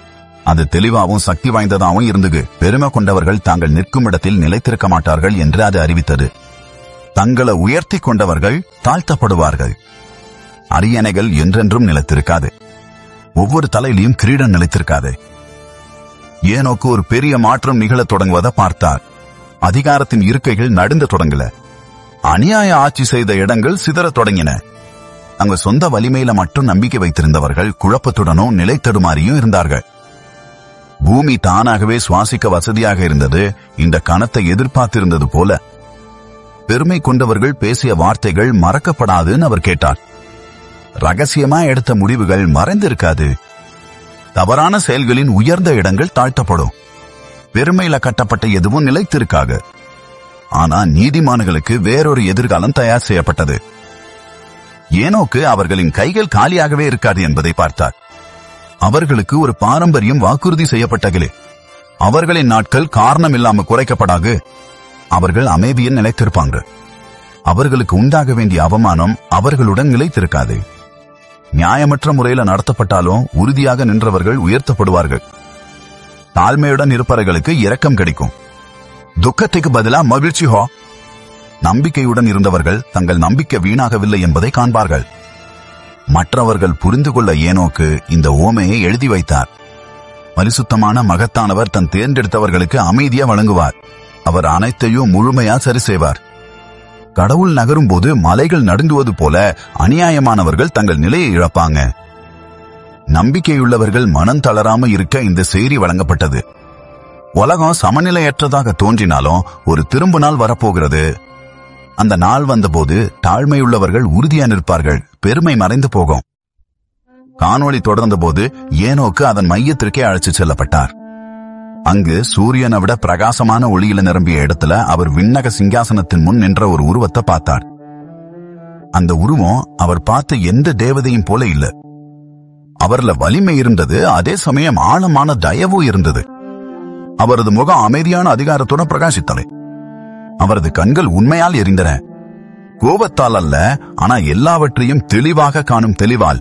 அது தெளிவாகவும் சக்தி வாய்ந்ததாகவும் இருந்தது பெருமை கொண்டவர்கள் தாங்கள் நிற்கும் இடத்தில் நிலைத்திருக்க மாட்டார்கள் என்று அது அறிவித்தது தங்களை உயர்த்தி கொண்டவர்கள் தாழ்த்தப்படுவார்கள் அரியணைகள் என்றென்றும் நிலைத்திருக்காது ஒவ்வொரு தலையிலையும் கிரீடம் நிலைத்திருக்காது ஏனோக்கு ஒரு பெரிய மாற்றம் நிகழத் தொடங்குவதை பார்த்தார் அதிகாரத்தின் இருக்கைகள் நடுங்க தொடங்கல அநியாய ஆட்சி செய்த இடங்கள் சிதறத் தொடங்கின அங்க சொந்த வலிமையில மட்டும் நம்பிக்கை வைத்திருந்தவர்கள் குழப்பத்துடனும் நிலை தடுமாறியும் இருந்தார்கள் பூமி தானாகவே சுவாசிக்க வசதியாக இருந்தது இந்த கணத்தை எதிர்பார்த்திருந்தது போல பெருமை கொண்டவர்கள் பேசிய வார்த்தைகள் மறக்கப்படாதுன்னு அவர் கேட்டார் ரகசியமா எடுத்த முடிவுகள் மறைந்திருக்காது தவறான செயல்களின் உயர்ந்த இடங்கள் தாழ்த்தப்படும் பெருமையில கட்டப்பட்ட எதுவும் நிலைத்திருக்காது ஆனா நீதிமான்களுக்கு வேறொரு எதிர்காலம் தயார் செய்யப்பட்டது ஏனோக்கு அவர்களின் கைகள் காலியாகவே இருக்காது என்பதை பார்த்தார் அவர்களுக்கு ஒரு பாரம்பரியம் வாக்குறுதி செய்யப்பட்டகளே அவர்களின் நாட்கள் காரணம் இல்லாம குறைக்கப்படாது அவர்கள் அமைதியில் நிலைத்திருப்பாங்க அவர்களுக்கு உண்டாக வேண்டிய அவமானம் அவர்களுடன் நிலைத்திருக்காது நியாயமற்ற முறையில நடத்தப்பட்டாலும் உறுதியாக நின்றவர்கள் உயர்த்தப்படுவார்கள் தாழ்மையுடன் இருப்பவர்களுக்கு இரக்கம் கிடைக்கும் துக்கத்துக்கு பதிலா மகிழ்ச்சி ஹோ நம்பிக்கையுடன் இருந்தவர்கள் தங்கள் நம்பிக்கை வீணாகவில்லை என்பதை காண்பார்கள் மற்றவர்கள் புரிந்து கொள்ள ஏனோக்கு இந்த ஓமையை எழுதி வைத்தார் பரிசுத்தமான மகத்தானவர் தன் தேர்ந்தெடுத்தவர்களுக்கு அமைதியா வழங்குவார் அவர் அனைத்தையும் முழுமையா சரி செய்வார் கடவுள் நகரும் போது மலைகள் நடுங்குவது போல அநியாயமானவர்கள் தங்கள் நிலையை இழப்பாங்க நம்பிக்கையுள்ளவர்கள் மனம் தளராம இருக்க இந்த செய்தி வழங்கப்பட்டது உலகம் சமநிலையற்றதாக தோன்றினாலும் ஒரு திரும்ப நாள் வரப்போகிறது அந்த நாள் வந்தபோது தாழ்மையுள்ளவர்கள் உறுதியா நிற்பார்கள் பெருமை மறைந்து போகும் காணொளி தொடர்ந்தபோது ஏனோக்கு அதன் மையத்திற்கே அழைத்து செல்லப்பட்டார் அங்கு சூரியனை விட பிரகாசமான ஒளியில நிரம்பிய இடத்துல அவர் விண்ணக சிங்காசனத்தின் முன் நின்ற ஒரு உருவத்தை பார்த்தார் அந்த உருவம் அவர் பார்த்த எந்த தேவதையும் போல இல்ல அவர்ல வலிமை இருந்தது அதே சமயம் ஆழமான தயவும் இருந்தது அவரது முகம் அமைதியான அதிகாரத்துடன் பிரகாசித்தலை அவரது கண்கள் உண்மையால் எரிந்தன கோபத்தால் அல்ல ஆனா எல்லாவற்றையும் தெளிவாக காணும் தெளிவால்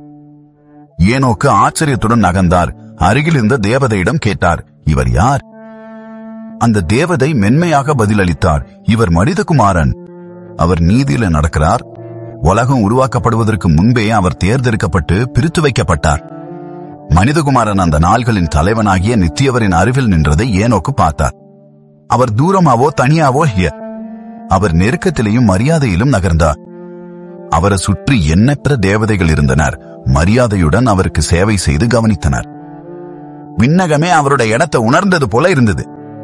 ஏனோக்கு ஆச்சரியத்துடன் நகர்ந்தார் அருகில் இருந்த தேவதையிடம் கேட்டார் இவர் யார் அந்த தேவதை மென்மையாக பதிலளித்தார் இவர் மனிதகுமாரன் அவர் நீதியில நடக்கிறார் உலகம் உருவாக்கப்படுவதற்கு முன்பே அவர் தேர்ந்தெடுக்கப்பட்டு பிரித்து வைக்கப்பட்டார் மனிதகுமாரன் அந்த நாள்களின் தலைவனாகிய நித்தியவரின் அருகில் நின்றதை ஏனோக்கு பார்த்தார் அவர் தூரமாவோ தனியாவோ இல்ல அவர் நெருக்கத்திலேயும் மரியாதையிலும் நகர்ந்தார் அவரை சுற்றி எண்ணற்ற தேவதைகள் இருந்தனர் மரியாதையுடன் அவருக்கு சேவை செய்து கவனித்தனர் விண்ணகமே அவருடைய இடத்தை உணர்ந்தது போல இருந்தது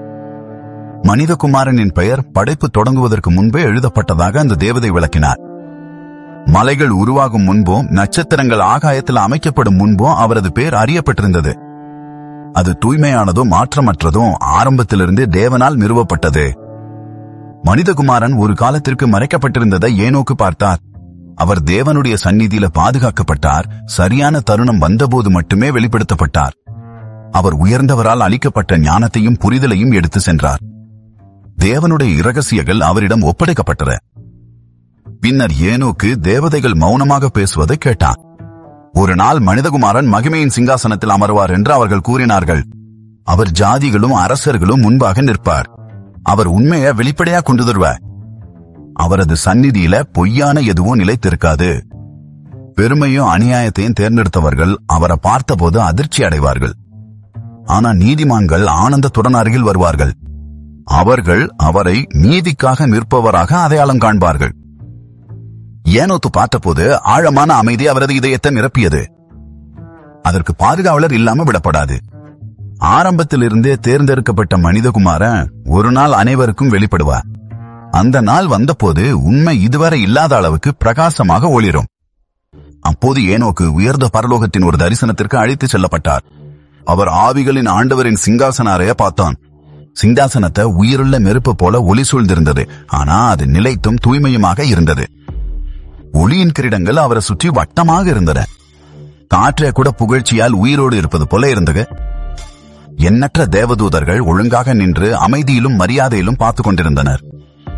மனிதகுமாரனின் பெயர் படைப்பு தொடங்குவதற்கு முன்பே எழுதப்பட்டதாக அந்த தேவதை விளக்கினார் மலைகள் உருவாகும் முன்பும் நட்சத்திரங்கள் ஆகாயத்தில் அமைக்கப்படும் முன்பும் அவரது பேர் அறியப்பட்டிருந்தது அது தூய்மையானதும் மாற்றமற்றதும் ஆரம்பத்திலிருந்தே தேவனால் நிறுவப்பட்டது மனிதகுமாரன் ஒரு காலத்திற்கு மறைக்கப்பட்டிருந்ததை ஏனோக்கு பார்த்தார் அவர் தேவனுடைய சந்நிதியில பாதுகாக்கப்பட்டார் சரியான தருணம் வந்தபோது மட்டுமே வெளிப்படுத்தப்பட்டார் அவர் உயர்ந்தவரால் அளிக்கப்பட்ட ஞானத்தையும் புரிதலையும் எடுத்து சென்றார் தேவனுடைய இரகசியங்கள் அவரிடம் ஒப்படைக்கப்பட்டன பின்னர் ஏனோக்கு தேவதைகள் மௌனமாக பேசுவதை கேட்டான் ஒரு நாள் மனிதகுமாரன் மகிமையின் சிங்காசனத்தில் அமர்வார் என்று அவர்கள் கூறினார்கள் அவர் ஜாதிகளும் அரசர்களும் முன்பாக நிற்பார் அவர் உண்மையை வெளிப்படையா கொண்டு தருவார் அவரது சந்நிதியில பொய்யான எதுவும் நிலைத்திருக்காது பெருமையும் அநியாயத்தையும் தேர்ந்தெடுத்தவர்கள் அவரை பார்த்தபோது அதிர்ச்சி அடைவார்கள் ஆனா நீதிமான்கள் ஆனந்தத்துடன் அருகில் வருவார்கள் அவர்கள் அவரை நீதிக்காக நிற்பவராக அடையாளம் காண்பார்கள் ஏனோத்து பார்த்தபோது ஆழமான அமைதி அவரது இதயத்தை நிரப்பியது அதற்கு பாதுகாவலர் இல்லாம விடப்படாது ஆரம்பத்திலிருந்தே தேர்ந்தெடுக்கப்பட்ட மனிதகுமாரன் ஒரு நாள் அனைவருக்கும் வெளிப்படுவார் அந்த நாள் வந்தபோது உண்மை இதுவரை இல்லாத அளவுக்கு பிரகாசமாக ஒளிரும் அப்போது ஏனோக்கு உயர்ந்த பரலோகத்தின் ஒரு தரிசனத்திற்கு அழைத்து செல்லப்பட்டார் அவர் ஆவிகளின் ஆண்டவரின் சிங்காசன அறைய பார்த்தான் சிங்காசனத்தை உயிருள்ள நெருப்பு போல ஒளி சூழ்ந்திருந்தது ஆனா அது நிலைத்தும் தூய்மையுமாக இருந்தது ஒளியின் கிரீடங்கள் அவரை சுற்றி வட்டமாக இருந்தன காற்றை கூட புகழ்ச்சியால் உயிரோடு இருப்பது போல இருந்தது எண்ணற்ற தேவதூதர்கள் ஒழுங்காக நின்று அமைதியிலும் மரியாதையிலும் பார்த்து கொண்டிருந்தனர்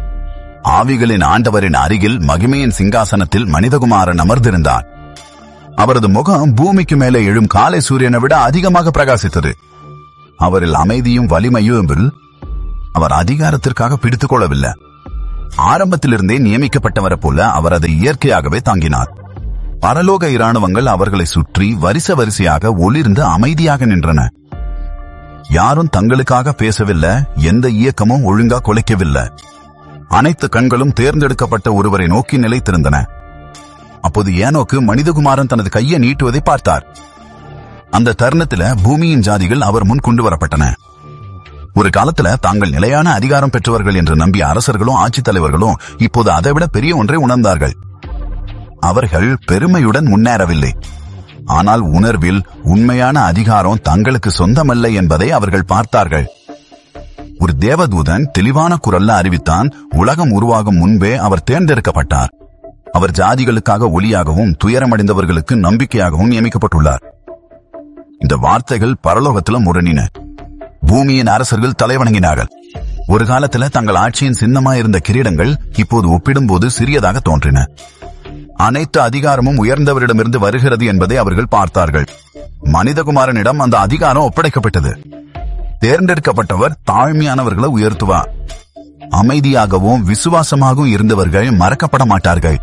ஆவிகளின் ஆண்டவரின் அருகில் மகிமையின் சிங்காசனத்தில் மனிதகுமாரன் அமர்ந்திருந்தார் அவரது முகம் பூமிக்கு மேலே எழும் காலை சூரியனை விட அதிகமாக பிரகாசித்தது அவரில் அமைதியும் வலிமையும் அவர் அதிகாரத்திற்காக பிடித்துக் கொள்ளவில்லை ஆரம்பத்திலிருந்தே நியமிக்கப்பட்டவரை போல அவர் அதை இயற்கையாகவே தாங்கினார் பரலோக இராணுவங்கள் அவர்களை சுற்றி வரிச வரிசையாக ஒளிர்ந்து அமைதியாக நின்றன யாரும் தங்களுக்காக பேசவில்லை எந்த இயக்கமும் ஒழுங்கா கொலைக்கவில்லை அனைத்து கண்களும் தேர்ந்தெடுக்கப்பட்ட ஒருவரை நோக்கி நிலைத்திருந்தன அப்போது ஏனோக்கு மனிதகுமாரன் தனது கையை நீட்டுவதை பார்த்தார் அந்த தருணத்துல பூமியின் ஜாதிகள் அவர் முன் கொண்டு வரப்பட்டன ஒரு காலத்துல தாங்கள் நிலையான அதிகாரம் பெற்றவர்கள் என்று நம்பிய அரசர்களும் ஆட்சித் தலைவர்களும் இப்போது அதைவிட பெரிய ஒன்றை உணர்ந்தார்கள் அவர்கள் பெருமையுடன் முன்னேறவில்லை ஆனால் உணர்வில் உண்மையான அதிகாரம் தங்களுக்கு சொந்தமல்ல என்பதை அவர்கள் பார்த்தார்கள் ஒரு தேவதூதன் தெளிவான குரல்ல அறிவித்தான் உலகம் உருவாகும் முன்பே அவர் தேர்ந்தெடுக்கப்பட்டார் அவர் ஜாதிகளுக்காக ஒளியாகவும் துயரமடைந்தவர்களுக்கு நம்பிக்கையாகவும் நியமிக்கப்பட்டுள்ளார் இந்த வார்த்தைகள் பரலோகத்துல முரணின பூமியின் அரசர்கள் தலைவணங்கினார்கள் ஒரு காலத்துல தங்கள் ஆட்சியின் சின்னமா இருந்த கிரீடங்கள் இப்போது ஒப்பிடும்போது சிறியதாக தோன்றின அனைத்து அதிகாரமும் உயர்ந்தவரிடமிருந்து வருகிறது என்பதை அவர்கள் பார்த்தார்கள் மனிதகுமாரனிடம் அந்த அதிகாரம் ஒப்படைக்கப்பட்டது தேர்ந்தெடுக்கப்பட்டவர் தாழ்மையானவர்களை உயர்த்துவார் அமைதியாகவும் விசுவாசமாகவும் இருந்தவர்கள் மறக்கப்பட மாட்டார்கள்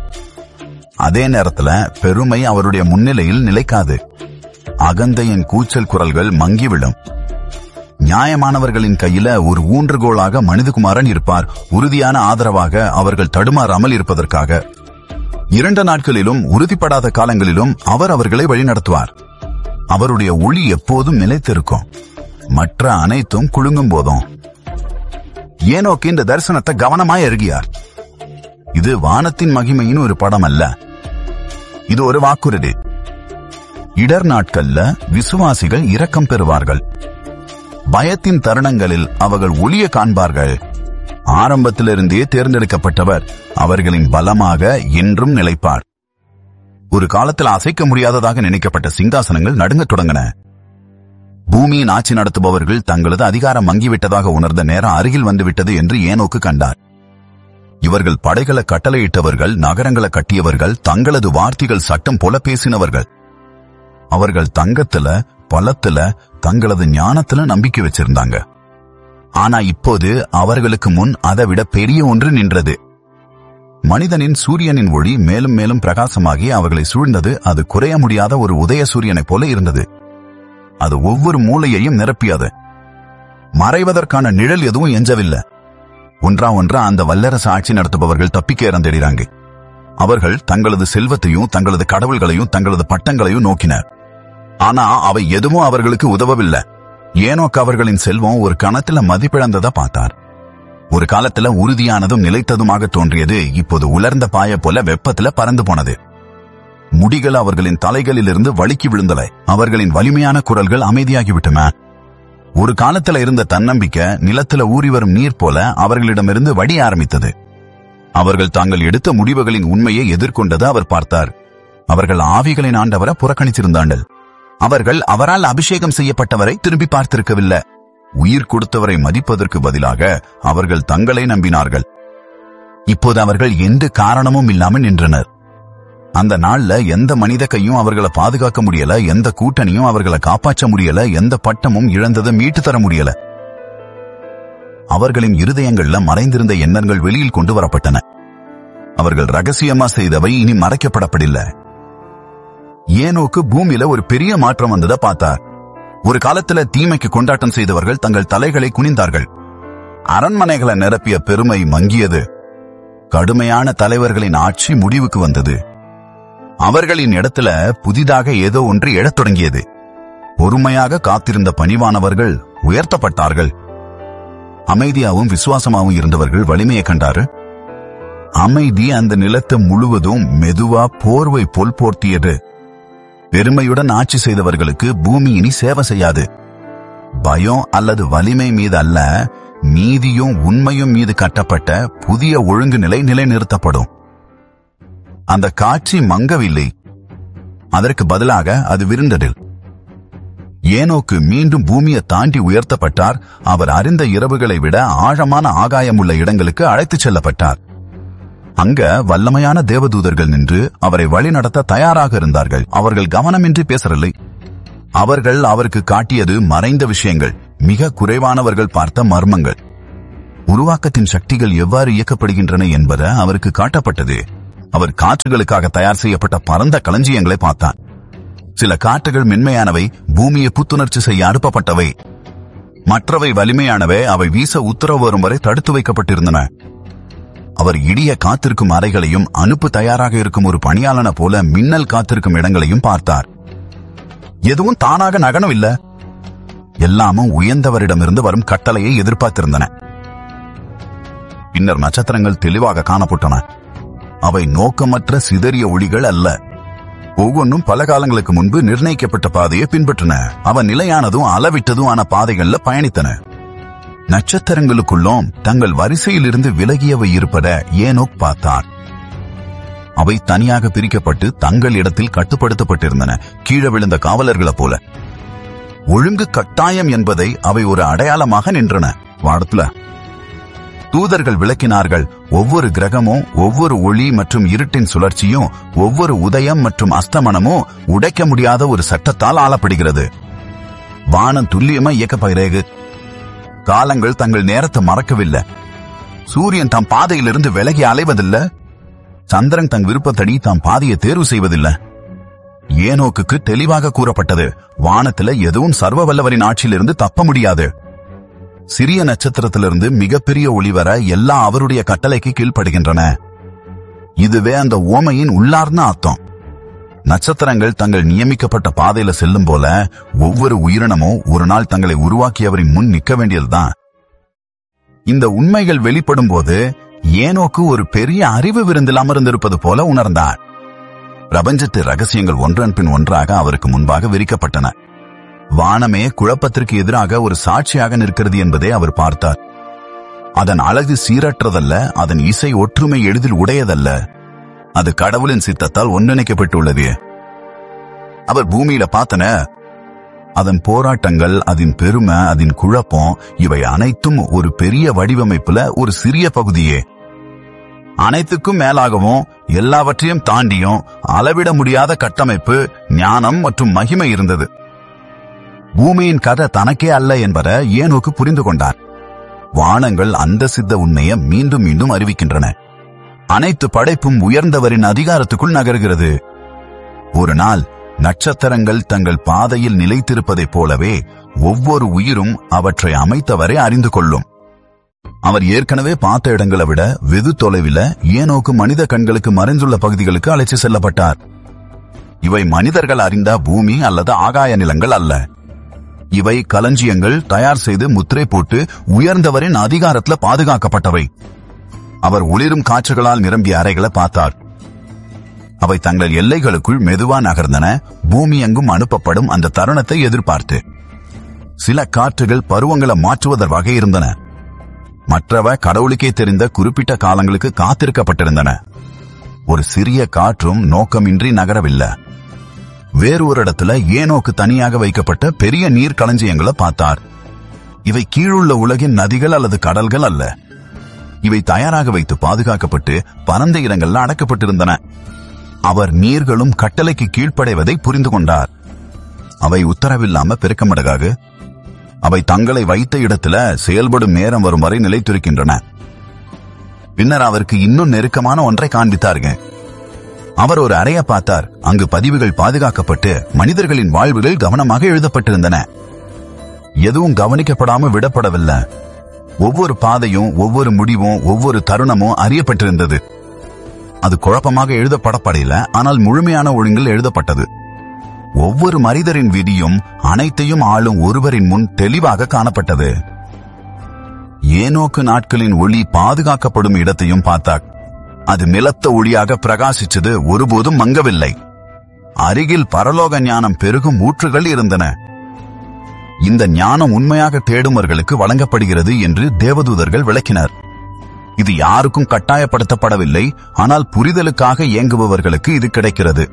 அதே நேரத்துல பெருமை அவருடைய முன்னிலையில் நிலைக்காது அகந்தையின் கூச்சல் குரல்கள் மங்கிவிடும் நியாயமானவர்களின் கையில ஒரு ஊன்றுகோலாக மனிதகுமாரன் இருப்பார் உறுதியான ஆதரவாக அவர்கள் தடுமாறாமல் இருப்பதற்காக இரண்டு நாட்களிலும் உறுதிப்படாத காலங்களிலும் அவர் அவர்களை வழிநடத்துவார் அவருடைய ஒளி எப்போதும் நிலைத்திருக்கும் மற்ற அனைத்தும் குலுங்கும் போதும் ஏனோக்கு இந்த தரிசனத்தை கவனமாய் அருகியார் இது வானத்தின் மகிமையின் ஒரு படம் அல்ல இது ஒரு வாக்குறுதி இடர் நாட்கள்ல விசுவாசிகள் இரக்கம் பெறுவார்கள் பயத்தின் தருணங்களில் அவர்கள் ஒளிய காண்பார்கள் ஆரம்பத்திலிருந்தே தேர்ந்தெடுக்கப்பட்டவர் அவர்களின் பலமாக என்றும் நிலைப்பார் ஒரு காலத்தில் அசைக்க முடியாததாக நினைக்கப்பட்ட சிங்காசனங்கள் நடுங்கத் தொடங்கின பூமியின் ஆட்சி நடத்துபவர்கள் தங்களது அதிகாரம் மங்கிவிட்டதாக உணர்ந்த நேரம் அருகில் வந்துவிட்டது என்று ஏனோக்கு கண்டார் இவர்கள் படைகளை கட்டளையிட்டவர்கள் நகரங்களை கட்டியவர்கள் தங்களது வார்த்தைகள் சட்டம் போல பேசினவர்கள் அவர்கள் தங்கத்துல பலத்துல தங்களது ஞானத்துல நம்பிக்கை வச்சிருந்தாங்க ஆனா இப்போது அவர்களுக்கு முன் அதை விட பெரிய ஒன்று நின்றது மனிதனின் சூரியனின் ஒளி மேலும் மேலும் பிரகாசமாகி அவர்களை சூழ்ந்தது அது குறைய முடியாத ஒரு உதய சூரியனைப் போல இருந்தது அது ஒவ்வொரு மூலையையும் நிரப்பியது மறைவதற்கான நிழல் எதுவும் எஞ்சவில்லை ஒன்றா ஒன்றா அந்த வல்லரசு ஆட்சி நடத்துபவர்கள் தப்பிக்க இறந்திடுறாங்க அவர்கள் தங்களது செல்வத்தையும் தங்களது கடவுள்களையும் தங்களது பட்டங்களையும் நோக்கினர் ஆனா அவை எதுவும் அவர்களுக்கு உதவவில்லை ஏனோக்கு அவர்களின் செல்வம் ஒரு கணத்துல மதிப்பிழந்ததா பார்த்தார் ஒரு காலத்துல உறுதியானதும் நிலைத்ததுமாக தோன்றியது இப்போது உலர்ந்த பாய போல வெப்பத்துல பறந்து போனது முடிகள் அவர்களின் தலைகளிலிருந்து வழுக்கி விழுந்தலை அவர்களின் வலிமையான குரல்கள் அமைதியாகிவிட்டன ஒரு காலத்துல இருந்த தன்னம்பிக்கை நிலத்துல ஊறி வரும் நீர் போல அவர்களிடமிருந்து வடி ஆரம்பித்தது அவர்கள் தாங்கள் எடுத்த முடிவுகளின் உண்மையை எதிர்கொண்டது அவர் பார்த்தார் அவர்கள் ஆவிகளின் ஆண்டவரை புறக்கணித்திருந்தார்கள் அவர்கள் அவரால் அபிஷேகம் செய்யப்பட்டவரை திரும்பி பார்த்திருக்கவில்லை உயிர் கொடுத்தவரை மதிப்பதற்கு பதிலாக அவர்கள் தங்களை நம்பினார்கள் இப்போது அவர்கள் எந்த காரணமும் இல்லாமல் நின்றனர் அந்த நாள்ல எந்த மனித கையும் அவர்களை பாதுகாக்க முடியல எந்த கூட்டணியும் அவர்களை காப்பாற்ற முடியல எந்த பட்டமும் இழந்ததை மீட்டு தர முடியல அவர்களின் இருதயங்கள்ல மறைந்திருந்த எண்ணங்கள் வெளியில் கொண்டு வரப்பட்டன அவர்கள் ரகசியமா செய்தவை இனி மறைக்கப்படப்படில்லை ஏனோக்கு பூமியில ஒரு பெரிய மாற்றம் வந்ததை பார்த்தார் ஒரு காலத்துல தீமைக்கு கொண்டாட்டம் செய்தவர்கள் தங்கள் தலைகளை குனிந்தார்கள் அரண்மனைகளை நிரப்பிய பெருமை மங்கியது கடுமையான தலைவர்களின் ஆட்சி முடிவுக்கு வந்தது அவர்களின் இடத்துல புதிதாக ஏதோ ஒன்று எழத் தொடங்கியது பொறுமையாக காத்திருந்த பணிவானவர்கள் உயர்த்தப்பட்டார்கள் அமைதியாவும் விசுவாசமாவும் இருந்தவர்கள் வலிமையை கண்டாரு அமைதி அந்த நிலத்தை முழுவதும் மெதுவா போர்வை போல் போர்த்தியது பெருமையுடன் ஆட்சி செய்தவர்களுக்கு பூமி இனி சேவை செய்யாது பயம் அல்லது வலிமை மீது அல்ல நீதியும் உண்மையும் மீது கட்டப்பட்ட புதிய ஒழுங்கு நிலை நிலைநிறுத்தப்படும் அந்த காட்சி மங்கவில்லை அதற்கு பதிலாக அது விருண்டது ஏனோக்கு மீண்டும் பூமியை தாண்டி உயர்த்தப்பட்டார் அவர் அறிந்த இரவுகளை விட ஆழமான ஆகாயமுள்ள இடங்களுக்கு அழைத்துச் செல்லப்பட்டார் அங்க வல்லமையான தேவதூதர்கள் நின்று அவரை வழிநடத்த தயாராக இருந்தார்கள் அவர்கள் கவனமின்றி பேசவில்லை அவர்கள் அவருக்கு காட்டியது மறைந்த விஷயங்கள் மிக குறைவானவர்கள் பார்த்த மர்மங்கள் உருவாக்கத்தின் சக்திகள் எவ்வாறு இயக்கப்படுகின்றன என்பது அவருக்கு காட்டப்பட்டது அவர் காற்றுகளுக்காக தயார் செய்யப்பட்ட பரந்த களஞ்சியங்களை பார்த்தார் சில காற்றுகள் மென்மையானவை பூமியை புத்துணர்ச்சி செய்ய அனுப்பப்பட்டவை மற்றவை வலிமையானவை அவை வீச உத்தரவு வரும் வரை தடுத்து வைக்கப்பட்டிருந்தன அவர் இடிய காத்திருக்கும் அறைகளையும் அனுப்பு தயாராக இருக்கும் ஒரு பணியாளன போல மின்னல் காத்திருக்கும் இடங்களையும் பார்த்தார் எதுவும் தானாக நகனம் இல்ல எல்லாமும் உயர்ந்தவரிடமிருந்து வரும் கட்டளையை எதிர்பார்த்திருந்தன பின்னர் நட்சத்திரங்கள் தெளிவாக காணப்பட்டன அவை நோக்கமற்ற சிதறிய ஒளிகள் அல்ல ஒவ்வொன்றும் பல காலங்களுக்கு முன்பு நிர்ணயிக்கப்பட்ட பாதையை பின்பற்றின அவன் நிலையானதும் அளவிட்டதும் ஆன பாதைகள்ல பயணித்தன நட்சத்திரங்களுக்குள்ளும் தங்கள் வரிசையிலிருந்து விலகியவை இருப்பத ஏனோக் பார்த்தார் அவை தனியாக பிரிக்கப்பட்டு தங்கள் இடத்தில் கட்டுப்படுத்தப்பட்டிருந்தன கீழே விழுந்த காவலர்களைப் போல ஒழுங்கு கட்டாயம் என்பதை அவை ஒரு அடையாளமாக நின்றன வாடத்துல தூதர்கள் விளக்கினார்கள் ஒவ்வொரு கிரகமும் ஒவ்வொரு ஒளி மற்றும் இருட்டின் சுழற்சியும் ஒவ்வொரு உதயம் மற்றும் அஸ்தமனமும் உடைக்க முடியாத ஒரு சட்டத்தால் ஆளப்படுகிறது வானம் துல்லியமா இயக்கப்படுகிறது காலங்கள் தங்கள் நேரத்தை மறக்கவில்லை சூரியன் தம் பாதையிலிருந்து விலகி அலைவதில்லை சந்திரன் தன் விருப்பத்தடி தாம் பாதையை தேர்வு செய்வதில்லை ஏனோக்குக்கு தெளிவாக கூறப்பட்டது வானத்துல எதுவும் சர்வ வல்லவரின் ஆட்சியிலிருந்து தப்ப முடியாது சிறிய நட்சத்திரத்திலிருந்து மிகப்பெரிய ஒளி வர எல்லா அவருடைய கட்டளைக்கு கீழ்ப்படுகின்றன இதுவே அந்த ஓமையின் உள்ளார்ந்த அர்த்தம் நட்சத்திரங்கள் தங்கள் நியமிக்கப்பட்ட பாதையில செல்லும் போல ஒவ்வொரு உயிரினமும் ஒரு நாள் தங்களை உருவாக்கியவரின் முன் நிற்க வேண்டியதுதான் இந்த உண்மைகள் வெளிப்படும் போது ஏனோக்கு ஒரு பெரிய அறிவு விருந்தில் அமர்ந்திருப்பது போல உணர்ந்தார் பிரபஞ்சத்து ரகசியங்கள் ஒன்றன் பின் ஒன்றாக அவருக்கு முன்பாக விரிக்கப்பட்டன வானமே குழப்பத்திற்கு எதிராக ஒரு சாட்சியாக நிற்கிறது என்பதை அவர் பார்த்தார் அதன் அழகு சீரற்றதல்ல அதன் இசை ஒற்றுமை எளிதில் உடையதல்ல அது கடவுளின் சித்தத்தால் ஒன்றிணைக்கப்பட்டுள்ளது அவர் பூமியில பார்த்தன அதன் போராட்டங்கள் அதன் பெருமை அதன் குழப்பம் இவை அனைத்தும் ஒரு பெரிய வடிவமைப்புல ஒரு சிறிய பகுதியே அனைத்துக்கும் மேலாகவும் எல்லாவற்றையும் தாண்டியும் அளவிட முடியாத கட்டமைப்பு ஞானம் மற்றும் மகிமை இருந்தது பூமியின் கதை தனக்கே அல்ல என்பதை ஏனோக்கு புரிந்து கொண்டார் வானங்கள் அந்த சித்த உண்மையை மீண்டும் மீண்டும் அறிவிக்கின்றன அனைத்து படைப்பும் உயர்ந்தவரின் அதிகாரத்துக்குள் நகர்கிறது ஒரு நாள் நட்சத்திரங்கள் தங்கள் பாதையில் நிலைத்திருப்பதைப் போலவே ஒவ்வொரு உயிரும் அவற்றை அமைத்தவரை அறிந்து கொள்ளும் அவர் ஏற்கனவே பார்த்த இடங்களை விட வெகு தொலைவில் ஏனோக்கு மனித கண்களுக்கு மறைந்துள்ள பகுதிகளுக்கு அழைத்து செல்லப்பட்டார் இவை மனிதர்கள் அறிந்த பூமி அல்லது ஆகாய நிலங்கள் அல்ல இவை களஞ்சியங்கள் தயார் செய்து முத்திரை போட்டு உயர்ந்தவரின் அதிகாரத்துல பாதுகாக்கப்பட்டவை அவர் ஒளிரும் காற்றுகளால் நிரம்பிய அறைகளை பார்த்தார் அவை தங்கள் எல்லைகளுக்குள் மெதுவா நகர்ந்தன பூமி எங்கும் அனுப்பப்படும் அந்த தருணத்தை எதிர்பார்த்து சில காற்றுகள் பருவங்களை மாற்றுவதற்காக இருந்தன மற்றவ கடவுளுக்கே தெரிந்த குறிப்பிட்ட காலங்களுக்கு காத்திருக்கப்பட்டிருந்தன ஒரு சிறிய காற்றும் நோக்கமின்றி நகரவில்லை வேறு ஒரு இடத்துல ஏனோக்கு தனியாக வைக்கப்பட்ட பெரிய நீர் களஞ்சியங்களை பார்த்தார் இவை கீழுள்ள உலகின் நதிகள் அல்லது கடல்கள் அல்ல இவை தயாராக வைத்து பாதுகாக்கப்பட்டு பரந்த இடங்கள்ல அடக்கப்பட்டிருந்தன அவர் நீர்களும் கட்டளைக்கு கீழ்ப்படைவதை புரிந்து கொண்டார் அவை உத்தரவில்லாம பெருக்கமடகாக அவை தங்களை வைத்த இடத்துல செயல்படும் நேரம் வரும் வரை நிலைத்திருக்கின்றன பின்னர் அவருக்கு இன்னும் நெருக்கமான ஒன்றை காண்பித்தார்கள் அவர் ஒரு அறைய பார்த்தார் அங்கு பதிவுகள் பாதுகாக்கப்பட்டு மனிதர்களின் வாழ்வுகள் கவனமாக எழுதப்பட்டிருந்தன எதுவும் கவனிக்கப்படாம விடப்படவில்லை ஒவ்வொரு பாதையும் ஒவ்வொரு முடிவும் ஒவ்வொரு தருணமும் அறியப்பட்டிருந்தது அது குழப்பமாக எழுதப்படப்படல ஆனால் முழுமையான ஒழுங்கில் எழுதப்பட்டது ஒவ்வொரு மனிதரின் விதியும் அனைத்தையும் ஆளும் ஒருவரின் முன் தெளிவாக காணப்பட்டது ஏனோக்கு நாட்களின் ஒளி பாதுகாக்கப்படும் இடத்தையும் பார்த்தார் அது நிலத்த ஒளியாக பிரகாசிச்சது ஒருபோதும் மங்கவில்லை அருகில் பரலோக ஞானம் பெருகும் ஊற்றுகள் இருந்தன இந்த ஞானம் உண்மையாக தேடுமர்களுக்கு வழங்கப்படுகிறது என்று தேவதூதர்கள் விளக்கினர் இது யாருக்கும் கட்டாயப்படுத்தப்படவில்லை ஆனால் புரிதலுக்காக இயங்குபவர்களுக்கு இது கிடைக்கிறது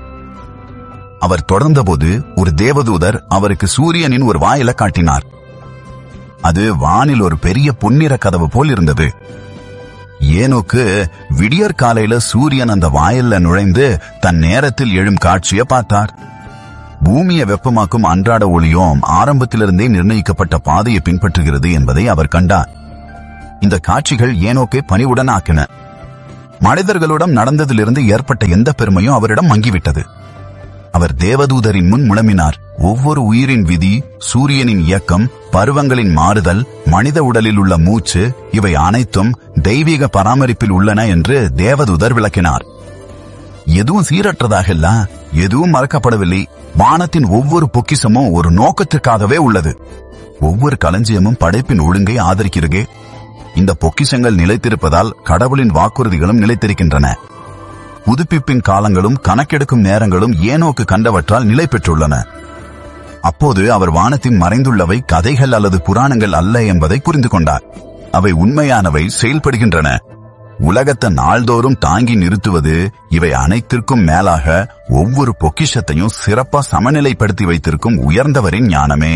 அவர் தொடர்ந்தபோது ஒரு தேவதூதர் அவருக்கு சூரியனின் ஒரு வாயில காட்டினார் அது வானில் ஒரு பெரிய பொன்னிற கதவு போல் இருந்தது ஏனோக்கு விடியற் காலையில சூரியன் அந்த வாயில்ல நுழைந்து தன் நேரத்தில் எழும் காட்சியை பார்த்தார் பூமியை வெப்பமாக்கும் அன்றாட ஒளியும் ஆரம்பத்திலிருந்தே நிர்ணயிக்கப்பட்ட பாதையை பின்பற்றுகிறது என்பதை அவர் கண்டார் இந்த காட்சிகள் ஏனோக்கை பணிவுடன் ஆக்கின மனிதர்களிடம் நடந்ததிலிருந்து ஏற்பட்ட எந்த பெருமையும் அவரிடம் மங்கிவிட்டது அவர் தேவதூதரின் முன் முழமினார் ஒவ்வொரு உயிரின் விதி சூரியனின் இயக்கம் பருவங்களின் மாறுதல் மனித உடலில் உள்ள மூச்சு இவை அனைத்தும் தெய்வீக பராமரிப்பில் உள்ளன என்று தேவதூதர் விளக்கினார் எதுவும் சீரற்றதாக இல்ல எதுவும் மறக்கப்படவில்லை வானத்தின் ஒவ்வொரு பொக்கிசமும் ஒரு நோக்கத்திற்காகவே உள்ளது ஒவ்வொரு களஞ்சியமும் படைப்பின் ஒழுங்கை ஆதரிக்கிறதே இந்த பொக்கிஷங்கள் நிலைத்திருப்பதால் கடவுளின் வாக்குறுதிகளும் நிலைத்திருக்கின்றன புதுப்பிப்பின் காலங்களும் கணக்கெடுக்கும் நேரங்களும் ஏனோக்கு கண்டவற்றால் நிலை பெற்றுள்ளன அப்போது அவர் வானத்தின் மறைந்துள்ளவை கதைகள் அல்லது புராணங்கள் அல்ல என்பதை புரிந்து கொண்டார் அவை உண்மையானவை செயல்படுகின்றன உலகத்தை நாள்தோறும் தாங்கி நிறுத்துவது இவை அனைத்திற்கும் மேலாக ஒவ்வொரு பொக்கிஷத்தையும் சிறப்பா சமநிலைப்படுத்தி வைத்திருக்கும் உயர்ந்தவரின் ஞானமே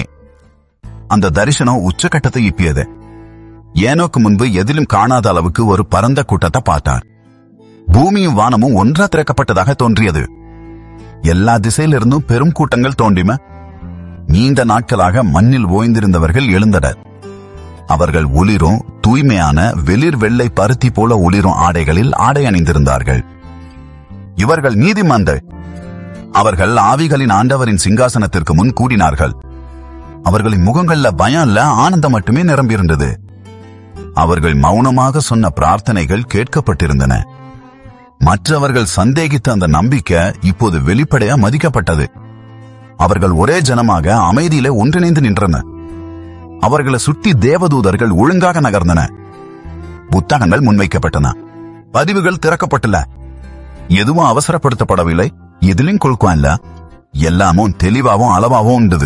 அந்த தரிசனம் உச்சகட்டத்தை இப்பியது ஏனோக்கு முன்பு எதிலும் காணாத அளவுக்கு ஒரு பரந்த கூட்டத்தை பார்த்தார் பூமியும் வானமும் ஒன்றா திறக்கப்பட்டதாக தோன்றியது எல்லா திசையிலிருந்தும் பெரும் கூட்டங்கள் தோன்றின நீண்ட நாட்களாக மண்ணில் ஓய்ந்திருந்தவர்கள் எழுந்தனர் அவர்கள் ஒளிரும் தூய்மையான வெளிர் வெள்ளை பருத்தி போல ஒளிரும் ஆடைகளில் ஆடை அணிந்திருந்தார்கள் இவர்கள் நீதிமன்கள் அவர்கள் ஆவிகளின் ஆண்டவரின் சிங்காசனத்திற்கு முன் கூடினார்கள் அவர்களின் முகங்கள்ல பயம் இல்ல ஆனந்தம் மட்டுமே நிரம்பியிருந்தது அவர்கள் மௌனமாக சொன்ன பிரார்த்தனைகள் கேட்கப்பட்டிருந்தன மற்றவர்கள் சந்தேகித்த அந்த நம்பிக்கை இப்போது வெளிப்படையா மதிக்கப்பட்டது அவர்கள் ஒரே ஜனமாக அமைதியில ஒன்றிணைந்து நின்றனர் அவர்களை சுற்றி தேவதூதர்கள் ஒழுங்காக நகர்ந்தன புத்தகங்கள் முன்வைக்கப்பட்டன பதிவுகள் திறக்கப்பட்டன எதுவும் அவசரப்படுத்தப்படவில்லை எதிலும் குழுக்கம் இல்ல எல்லாமும் தெளிவாவும் அளவாவும் உண்டது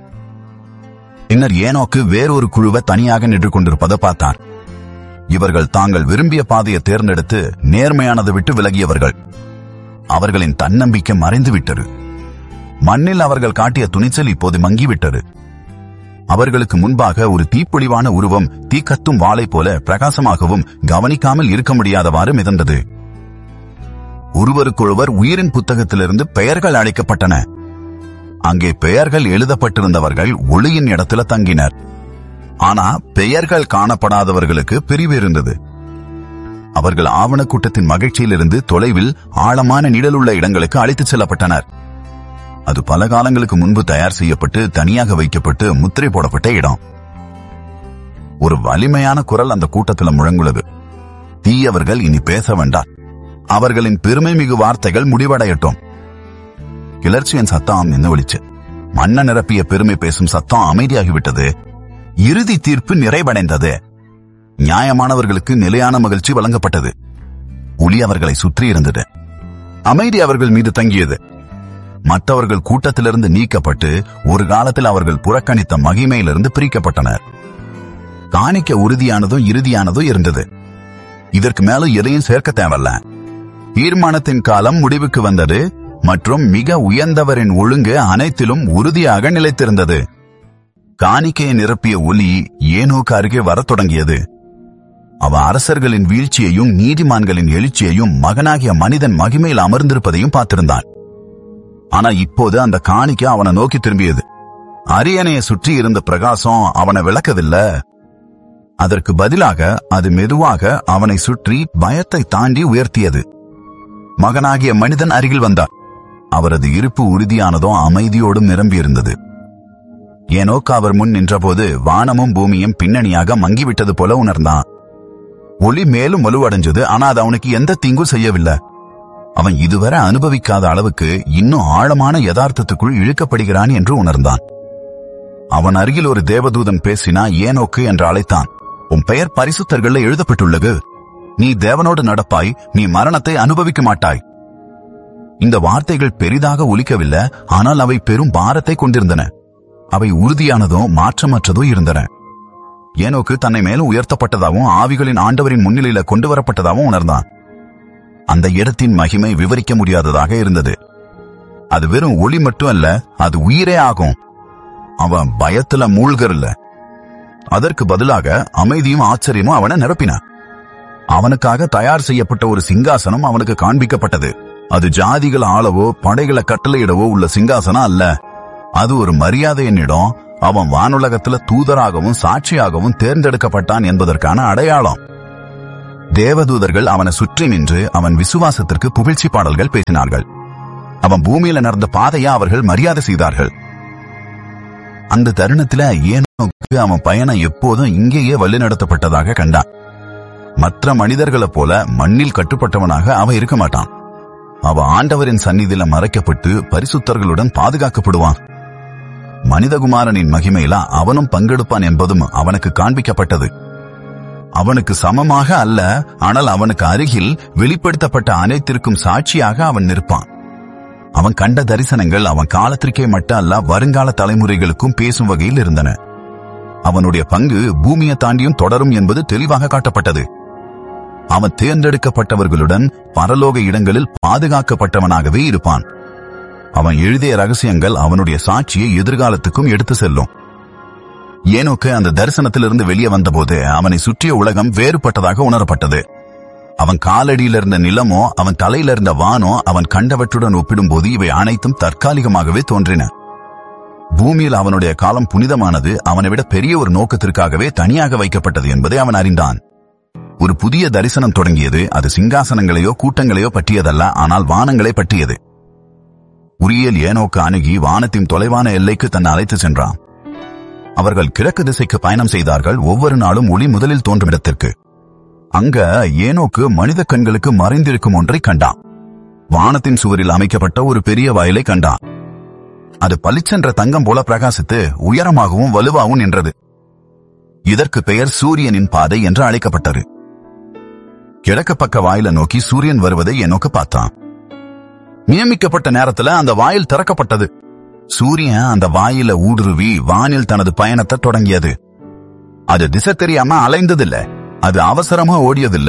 பின்னர் ஏனோக்கு வேறொரு குழுவை தனியாக நின்று கொண்டிருப்பதை பார்த்தார் இவர்கள் தாங்கள் விரும்பிய பாதையை தேர்ந்தெடுத்து நேர்மையானதை விட்டு விலகியவர்கள் அவர்களின் தன்னம்பிக்கை மறைந்துவிட்டது மண்ணில் அவர்கள் காட்டிய துணிச்சல் இப்போது மங்கிவிட்டது அவர்களுக்கு முன்பாக ஒரு தீப்பொழிவான உருவம் தீக்கத்தும் வாளை போல பிரகாசமாகவும் கவனிக்காமல் இருக்க முடியாதவாறு மிதந்தது ஒருவருக்கொருவர் உயிரின் புத்தகத்திலிருந்து பெயர்கள் அழைக்கப்பட்டன அங்கே பெயர்கள் எழுதப்பட்டிருந்தவர்கள் ஒளியின் இடத்துல தங்கினர் ஆனா பெயர்கள் காணப்படாதவர்களுக்கு பிரிவு இருந்தது அவர்கள் ஆவணக் கூட்டத்தின் மகிழ்ச்சியிலிருந்து தொலைவில் ஆழமான நிழலுள்ள இடங்களுக்கு அழைத்துச் செல்லப்பட்டனர் அது பல காலங்களுக்கு முன்பு தயார் செய்யப்பட்டு தனியாக வைக்கப்பட்டு முத்திரை போடப்பட்ட இடம் ஒரு வலிமையான குரல் அந்த கூட்டத்துல முழங்குள்ளது தீயவர்கள் இனி பேச வேண்டாம் அவர்களின் பெருமை மிகு வார்த்தைகள் முடிவடையட்டும் கிளர்ச்சியின் சத்தம் நின்று ஒழிச்சு மண்ண நிரப்பிய பெருமை பேசும் சத்தம் அமைதியாகிவிட்டது இறுதி தீர்ப்பு நிறைவடைந்தது நியாயமானவர்களுக்கு நிலையான மகிழ்ச்சி வழங்கப்பட்டது ஒளி அவர்களை சுற்றி இருந்தது அமைதி அவர்கள் மீது தங்கியது மற்றவர்கள் கூட்டத்திலிருந்து நீக்கப்பட்டு ஒரு காலத்தில் அவர்கள் புறக்கணித்த மகிமையிலிருந்து பிரிக்கப்பட்டனர் காணிக்க உறுதியானதும் இறுதியானதும் இருந்தது இதற்கு மேலும் எதையும் சேர்க்க தேவல்ல தீர்மானத்தின் காலம் முடிவுக்கு வந்தது மற்றும் மிக உயர்ந்தவரின் ஒழுங்கு அனைத்திலும் உறுதியாக நிலைத்திருந்தது காணிக்கையை நிரப்பிய ஒலி ஏனோக்கு அருகே வரத் தொடங்கியது அவ அரசர்களின் வீழ்ச்சியையும் நீதிமான்களின் எழுச்சியையும் மகனாகிய மனிதன் மகிமையில் அமர்ந்திருப்பதையும் பார்த்திருந்தான் ஆனா இப்போது அந்த காணிக்கை அவனை நோக்கி திரும்பியது அரியணையை சுற்றி இருந்த பிரகாசம் அவனை விளக்கவில்ல அதற்கு பதிலாக அது மெதுவாக அவனை சுற்றி பயத்தை தாண்டி உயர்த்தியது மகனாகிய மனிதன் அருகில் வந்தார் அவரது இருப்பு உறுதியானதும் அமைதியோடும் நிரம்பியிருந்தது ஏனோக்கு அவர் முன் நின்றபோது வானமும் பூமியும் பின்னணியாக மங்கிவிட்டது போல உணர்ந்தான் ஒளி மேலும் வலுவடைஞ்சது ஆனா அது அவனுக்கு எந்த தீங்கும் செய்யவில்லை அவன் இதுவரை அனுபவிக்காத அளவுக்கு இன்னும் ஆழமான யதார்த்தத்துக்குள் இழுக்கப்படுகிறான் என்று உணர்ந்தான் அவன் அருகில் ஒரு தேவதூதன் பேசினா ஏனோக்கு என்று அழைத்தான் உன் பெயர் பரிசுத்தர்கள்ல எழுதப்பட்டுள்ளது நீ தேவனோடு நடப்பாய் நீ மரணத்தை அனுபவிக்க மாட்டாய் இந்த வார்த்தைகள் பெரிதாக ஒலிக்கவில்லை ஆனால் அவை பெரும் பாரத்தை கொண்டிருந்தன அவை உறுதியானதும் மாற்றமற்றதும் இருந்தன ஏனோக்கு தன்னை மேலும் உயர்த்தப்பட்டதாகவும் ஆவிகளின் ஆண்டவரின் முன்னிலையில கொண்டு வரப்பட்டதாகவும் உணர்ந்தான் அந்த இடத்தின் மகிமை விவரிக்க முடியாததாக இருந்தது அது வெறும் ஒளி மட்டும் அல்ல அது உயிரே ஆகும் அவன் பயத்துல மூழ்கறல அதற்கு பதிலாக அமைதியும் ஆச்சரியமும் அவனை நிரப்பின அவனுக்காக தயார் செய்யப்பட்ட ஒரு சிங்காசனம் அவனுக்கு காண்பிக்கப்பட்டது அது ஜாதிகள் ஆளவோ படைகளை கட்டளையிடவோ உள்ள சிங்காசனம் அல்ல அது ஒரு மரியாதையின் இடம் அவன் வானுலகத்துல தூதராகவும் சாட்சியாகவும் தேர்ந்தெடுக்கப்பட்டான் என்பதற்கான அடையாளம் தேவதூதர்கள் அவனை சுற்றி நின்று அவன் விசுவாசத்திற்கு புகழ்ச்சி பாடல்கள் பேசினார்கள் அவன் பூமியில நடந்த பாதையை அவர்கள் மரியாதை செய்தார்கள் அந்த தருணத்துல ஏனோக்கு அவன் பயணம் எப்போதும் இங்கேயே வழிநடத்தப்பட்டதாக கண்டான் மற்ற மனிதர்களைப் போல மண்ணில் கட்டுப்பட்டவனாக அவன் இருக்க மாட்டான் அவன் ஆண்டவரின் சந்நிதியில மறைக்கப்பட்டு பரிசுத்தர்களுடன் பாதுகாக்கப்படுவான் மனிதகுமாரனின் மகிமையில அவனும் பங்கெடுப்பான் என்பதும் அவனுக்கு காண்பிக்கப்பட்டது அவனுக்கு சமமாக அல்ல ஆனால் அவனுக்கு அருகில் வெளிப்படுத்தப்பட்ட அனைத்திற்கும் சாட்சியாக அவன் நிற்பான் அவன் கண்ட தரிசனங்கள் அவன் காலத்திற்கே மட்டும் அல்ல வருங்கால தலைமுறைகளுக்கும் பேசும் வகையில் இருந்தன அவனுடைய பங்கு பூமியை தாண்டியும் தொடரும் என்பது தெளிவாக காட்டப்பட்டது அவன் தேர்ந்தெடுக்கப்பட்டவர்களுடன் பரலோக இடங்களில் பாதுகாக்கப்பட்டவனாகவே இருப்பான் அவன் எழுதிய ரகசியங்கள் அவனுடைய சாட்சியை எதிர்காலத்துக்கும் எடுத்து செல்லும் ஏனோக்கு அந்த தரிசனத்திலிருந்து வெளியே வந்தபோது அவனை சுற்றிய உலகம் வேறுபட்டதாக உணரப்பட்டது அவன் காலடியில் இருந்த நிலமோ அவன் தலையில இருந்த வானோ அவன் கண்டவற்றுடன் ஒப்பிடும்போது இவை அனைத்தும் தற்காலிகமாகவே தோன்றின பூமியில் அவனுடைய காலம் புனிதமானது அவனை விட பெரிய ஒரு நோக்கத்திற்காகவே தனியாக வைக்கப்பட்டது என்பதை அவன் அறிந்தான் ஒரு புதிய தரிசனம் தொடங்கியது அது சிங்காசனங்களையோ கூட்டங்களையோ பற்றியதல்ல ஆனால் வானங்களை பற்றியது உரியல் ஏனோக்கு அணுகி வானத்தின் தொலைவான எல்லைக்கு தன்னை அழைத்து சென்றான் அவர்கள் கிழக்கு திசைக்கு பயணம் செய்தார்கள் ஒவ்வொரு நாளும் ஒளி முதலில் தோன்றும் இடத்திற்கு அங்க ஏனோக்கு மனித கண்களுக்கு மறைந்திருக்கும் ஒன்றை கண்டான் வானத்தின் சுவரில் அமைக்கப்பட்ட ஒரு பெரிய வயலை கண்டான் அது பளிச்சென்ற தங்கம் போல பிரகாசித்து உயரமாகவும் வலுவாகவும் நின்றது இதற்கு பெயர் சூரியனின் பாதை என்று அழைக்கப்பட்டது கிழக்கு பக்க வாயில நோக்கி சூரியன் வருவதை என்னோக்கு பார்த்தான் நியமிக்கப்பட்ட நேரத்துல அந்த வாயில் திறக்கப்பட்டது சூரியன் அந்த வாயில ஊடுருவி வானில் தனது பயணத்தை தொடங்கியது அது திசை தெரியாம அலைந்ததில்ல அது அவசரமா ஓடியதில்ல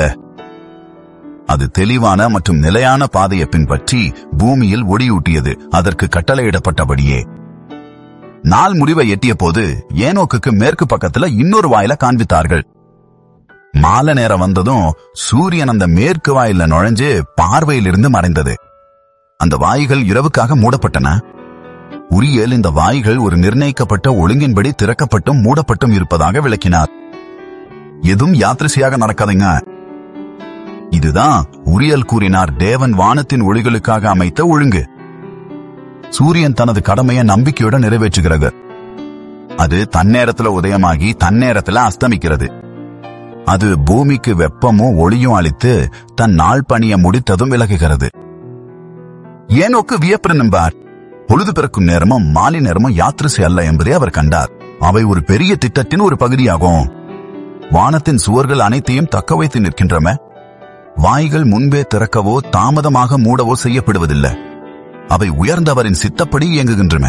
அது தெளிவான மற்றும் நிலையான பாதையை பின்பற்றி பூமியில் ஒடியூட்டியது அதற்கு கட்டளையிடப்பட்டபடியே நாள் முடிவை எட்டிய போது ஏனோக்குக்கு மேற்கு பக்கத்துல இன்னொரு வாயில காண்பித்தார்கள் மாலை நேரம் வந்ததும் சூரியன் அந்த மேற்கு வாயில நுழைஞ்சு பார்வையிலிருந்து மறைந்தது அந்த வாய்கள் இரவுக்காக மூடப்பட்டன உரியல் இந்த வாய்கள் ஒரு நிர்ணயிக்கப்பட்ட ஒழுங்கின்படி திறக்கப்பட்டும் மூடப்பட்டும் இருப்பதாக விளக்கினார் எதுவும் யாத்திரையாக நடக்காதுங்க இதுதான் உரியல் கூறினார் தேவன் வானத்தின் ஒளிகளுக்காக அமைத்த ஒழுங்கு சூரியன் தனது கடமையை நம்பிக்கையுடன் நிறைவேற்றுகிறது அது தன்னேரத்துல உதயமாகி தன்னேரத்துல அஸ்தமிக்கிறது அது பூமிக்கு வெப்பமும் ஒளியும் அளித்து தன் நாள் பணிய முடித்ததும் விலகுகிறது ஏனோக்கு வியப்பு நம்பார் பொழுது பிறக்கும் நேரமும் மாலை நேரமும் யாத்திரை அல்ல என்பதை அவர் கண்டார் அவை ஒரு பெரிய திட்டத்தின் ஒரு பகுதியாகும் வானத்தின் சுவர்கள் அனைத்தையும் தக்க வைத்து நிற்கின்றன வாய்கள் முன்பே திறக்கவோ தாமதமாக மூடவோ செய்யப்படுவதில்லை அவை உயர்ந்தவரின் சித்தப்படி இயங்குகின்றன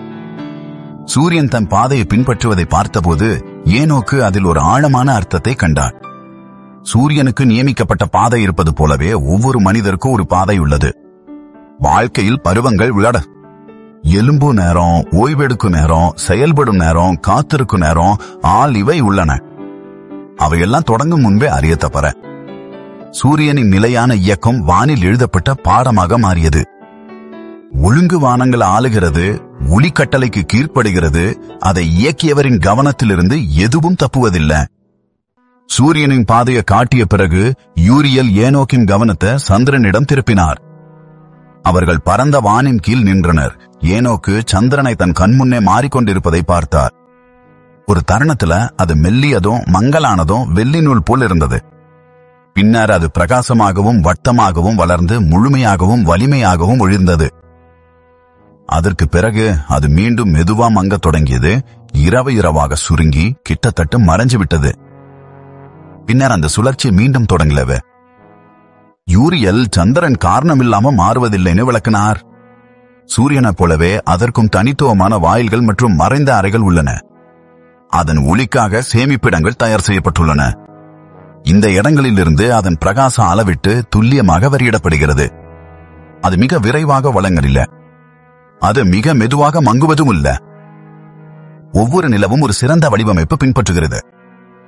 சூரியன் தன் பாதையை பின்பற்றுவதை பார்த்தபோது ஏனோக்கு அதில் ஒரு ஆழமான அர்த்தத்தை கண்டார் சூரியனுக்கு நியமிக்கப்பட்ட பாதை இருப்பது போலவே ஒவ்வொரு மனிதருக்கும் ஒரு பாதை உள்ளது வாழ்க்கையில் பருவங்கள் விளட எலும்பு நேரம் ஓய்வெடுக்கும் நேரம் செயல்படும் நேரம் காத்திருக்கும் நேரம் ஆள் இவை உள்ளன அவையெல்லாம் தொடங்கும் முன்பே அறிய தப்பற சூரியனின் நிலையான இயக்கம் வானில் எழுதப்பட்ட பாடமாக மாறியது ஒழுங்கு வானங்கள் ஆளுகிறது ஒளி கட்டளைக்கு கீழ்ப்படுகிறது அதை இயக்கியவரின் கவனத்திலிருந்து எதுவும் தப்புவதில்லை சூரியனின் பாதையை காட்டிய பிறகு யூரியல் ஏனோக்கின் கவனத்தை சந்திரனிடம் திருப்பினார் அவர்கள் பரந்த வானின் கீழ் நின்றனர் ஏனோக்கு சந்திரனை தன் கண்முன்னே மாறிக்கொண்டிருப்பதை பார்த்தார் ஒரு தருணத்துல அது மெல்லியதும் மங்கலானதும் வெள்ளி நூல் போல் இருந்தது பின்னர் அது பிரகாசமாகவும் வட்டமாகவும் வளர்ந்து முழுமையாகவும் வலிமையாகவும் ஒழிந்தது அதற்கு பிறகு அது மீண்டும் மெதுவா மங்கத் தொடங்கியது இரவு இரவாக சுருங்கி கிட்டத்தட்ட மறைஞ்சு விட்டது பின்னர் அந்த சுழற்சி மீண்டும் தொடங்கலவ யூரியல் சந்திரன் காரணமில்லாம மாறுவதில்லைன்னு விளக்கினார் சூரியனைப் போலவே அதற்கும் தனித்துவமான வாயில்கள் மற்றும் மறைந்த அறைகள் உள்ளன அதன் ஒளிக்காக சேமிப்பிடங்கள் தயார் செய்யப்பட்டுள்ளன இந்த இடங்களிலிருந்து அதன் பிரகாசம் அளவிட்டு துல்லியமாக வரியிடப்படுகிறது அது மிக விரைவாக வழங்கலில்ல அது மிக மெதுவாக மங்குவதும் இல்ல ஒவ்வொரு நிலவும் ஒரு சிறந்த வடிவமைப்பு பின்பற்றுகிறது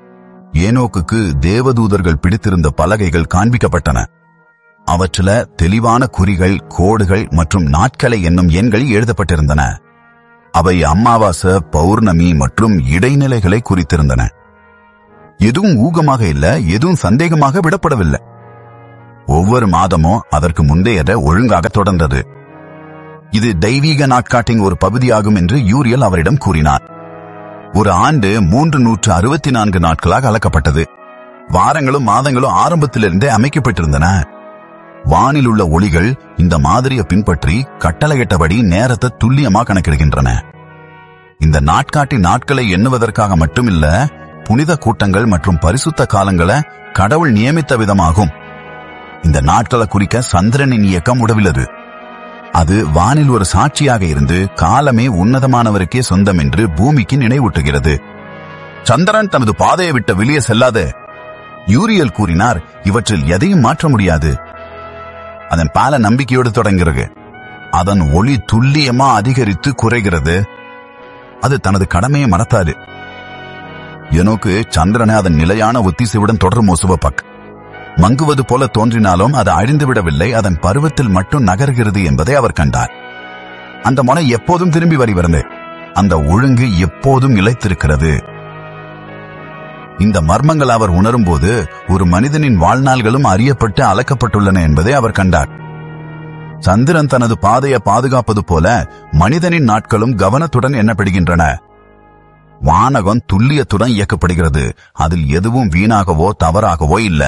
ஏனோக்குக்கு தேவதூதர்கள் பிடித்திருந்த பலகைகள் காண்பிக்கப்பட்டன அவற்றில தெளிவான குறிகள் கோடுகள் மற்றும் நாட்களை என்னும் எண்கள் எழுதப்பட்டிருந்தன அவை அமாவாச பௌர்ணமி மற்றும் இடைநிலைகளை குறித்திருந்தன எதுவும் ஊகமாக இல்ல எதுவும் சந்தேகமாக விடப்படவில்லை ஒவ்வொரு மாதமும் அதற்கு முந்தையத ஒழுங்காக தொடர்ந்தது இது தெய்வீக நாட்காட்டின் ஒரு பகுதியாகும் என்று யூரியல் அவரிடம் கூறினார் ஒரு ஆண்டு மூன்று நூற்று அறுபத்தி நான்கு நாட்களாக அளக்கப்பட்டது வாரங்களும் மாதங்களும் ஆரம்பத்திலிருந்தே அமைக்கப்பட்டிருந்தன வானில் உள்ள ஒளிகள் இந்த மாதிரியை பின்பற்றி கட்டளையிட்டபடி நேரத்தை துல்லியமா கணக்கிடுகின்றன இந்த நாட்காட்டி நாட்களை எண்ணுவதற்காக மட்டுமில்ல புனித கூட்டங்கள் மற்றும் பரிசுத்த காலங்களை கடவுள் நியமித்த விதமாகும் இந்த நாட்களை குறிக்க சந்திரனின் இயக்கம் உடவிலது அது வானில் ஒரு சாட்சியாக இருந்து காலமே உன்னதமானவருக்கே சொந்தம் என்று பூமிக்கு நினைவூட்டுகிறது சந்திரன் தனது பாதையை விட்டு வெளியே செல்லாது யூரியல் கூறினார் இவற்றில் எதையும் மாற்ற முடியாது அதன் பால நம்பிக்கையோடு தொடங்குகிறது அதன் ஒளி துல்லியமா அதிகரித்து குறைகிறது அது தனது கடமையை மறத்தாது எனோக்கு சந்திரனை அதன் நிலையான ஒத்திசைவுடன் தொடரும் ஒசுவப்பக் மங்குவது போல தோன்றினாலும் அது அழிந்துவிடவில்லை அதன் பருவத்தில் மட்டும் நகர்கிறது என்பதை அவர் கண்டார் அந்த முனை எப்போதும் திரும்பி வருகிறது அந்த ஒழுங்கு எப்போதும் நிலைத்திருக்கிறது இந்த மர்மங்கள் அவர் உணரும்போது ஒரு மனிதனின் வாழ்நாள்களும் அறியப்பட்டு அளக்கப்பட்டுள்ளன என்பதை அவர் கண்டார் சந்திரன் தனது பாதையை பாதுகாப்பது போல மனிதனின் நாட்களும் கவனத்துடன் எண்ணப்படுகின்றன வானகம் துல்லியத்துடன் இயக்கப்படுகிறது அதில் எதுவும் வீணாகவோ தவறாகவோ இல்ல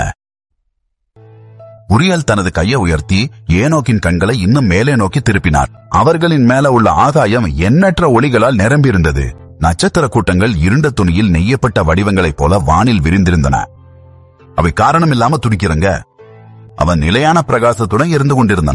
உரியல் தனது கையை உயர்த்தி ஏனோக்கின் கண்களை இன்னும் மேலே நோக்கி திருப்பினார் அவர்களின் மேல உள்ள ஆகாயம் எண்ணற்ற ஒளிகளால் நிரம்பியிருந்தது நட்சத்திர கூட்டங்கள் இருண்ட துணியில் நெய்யப்பட்ட வடிவங்களைப் போல வானில் விரிந்திருந்தன அவை காரணம் இல்லாம துடிக்கிறங்க அவன் நிலையான பிரகாசத்துடன் இருந்து கொண்டிருந்தன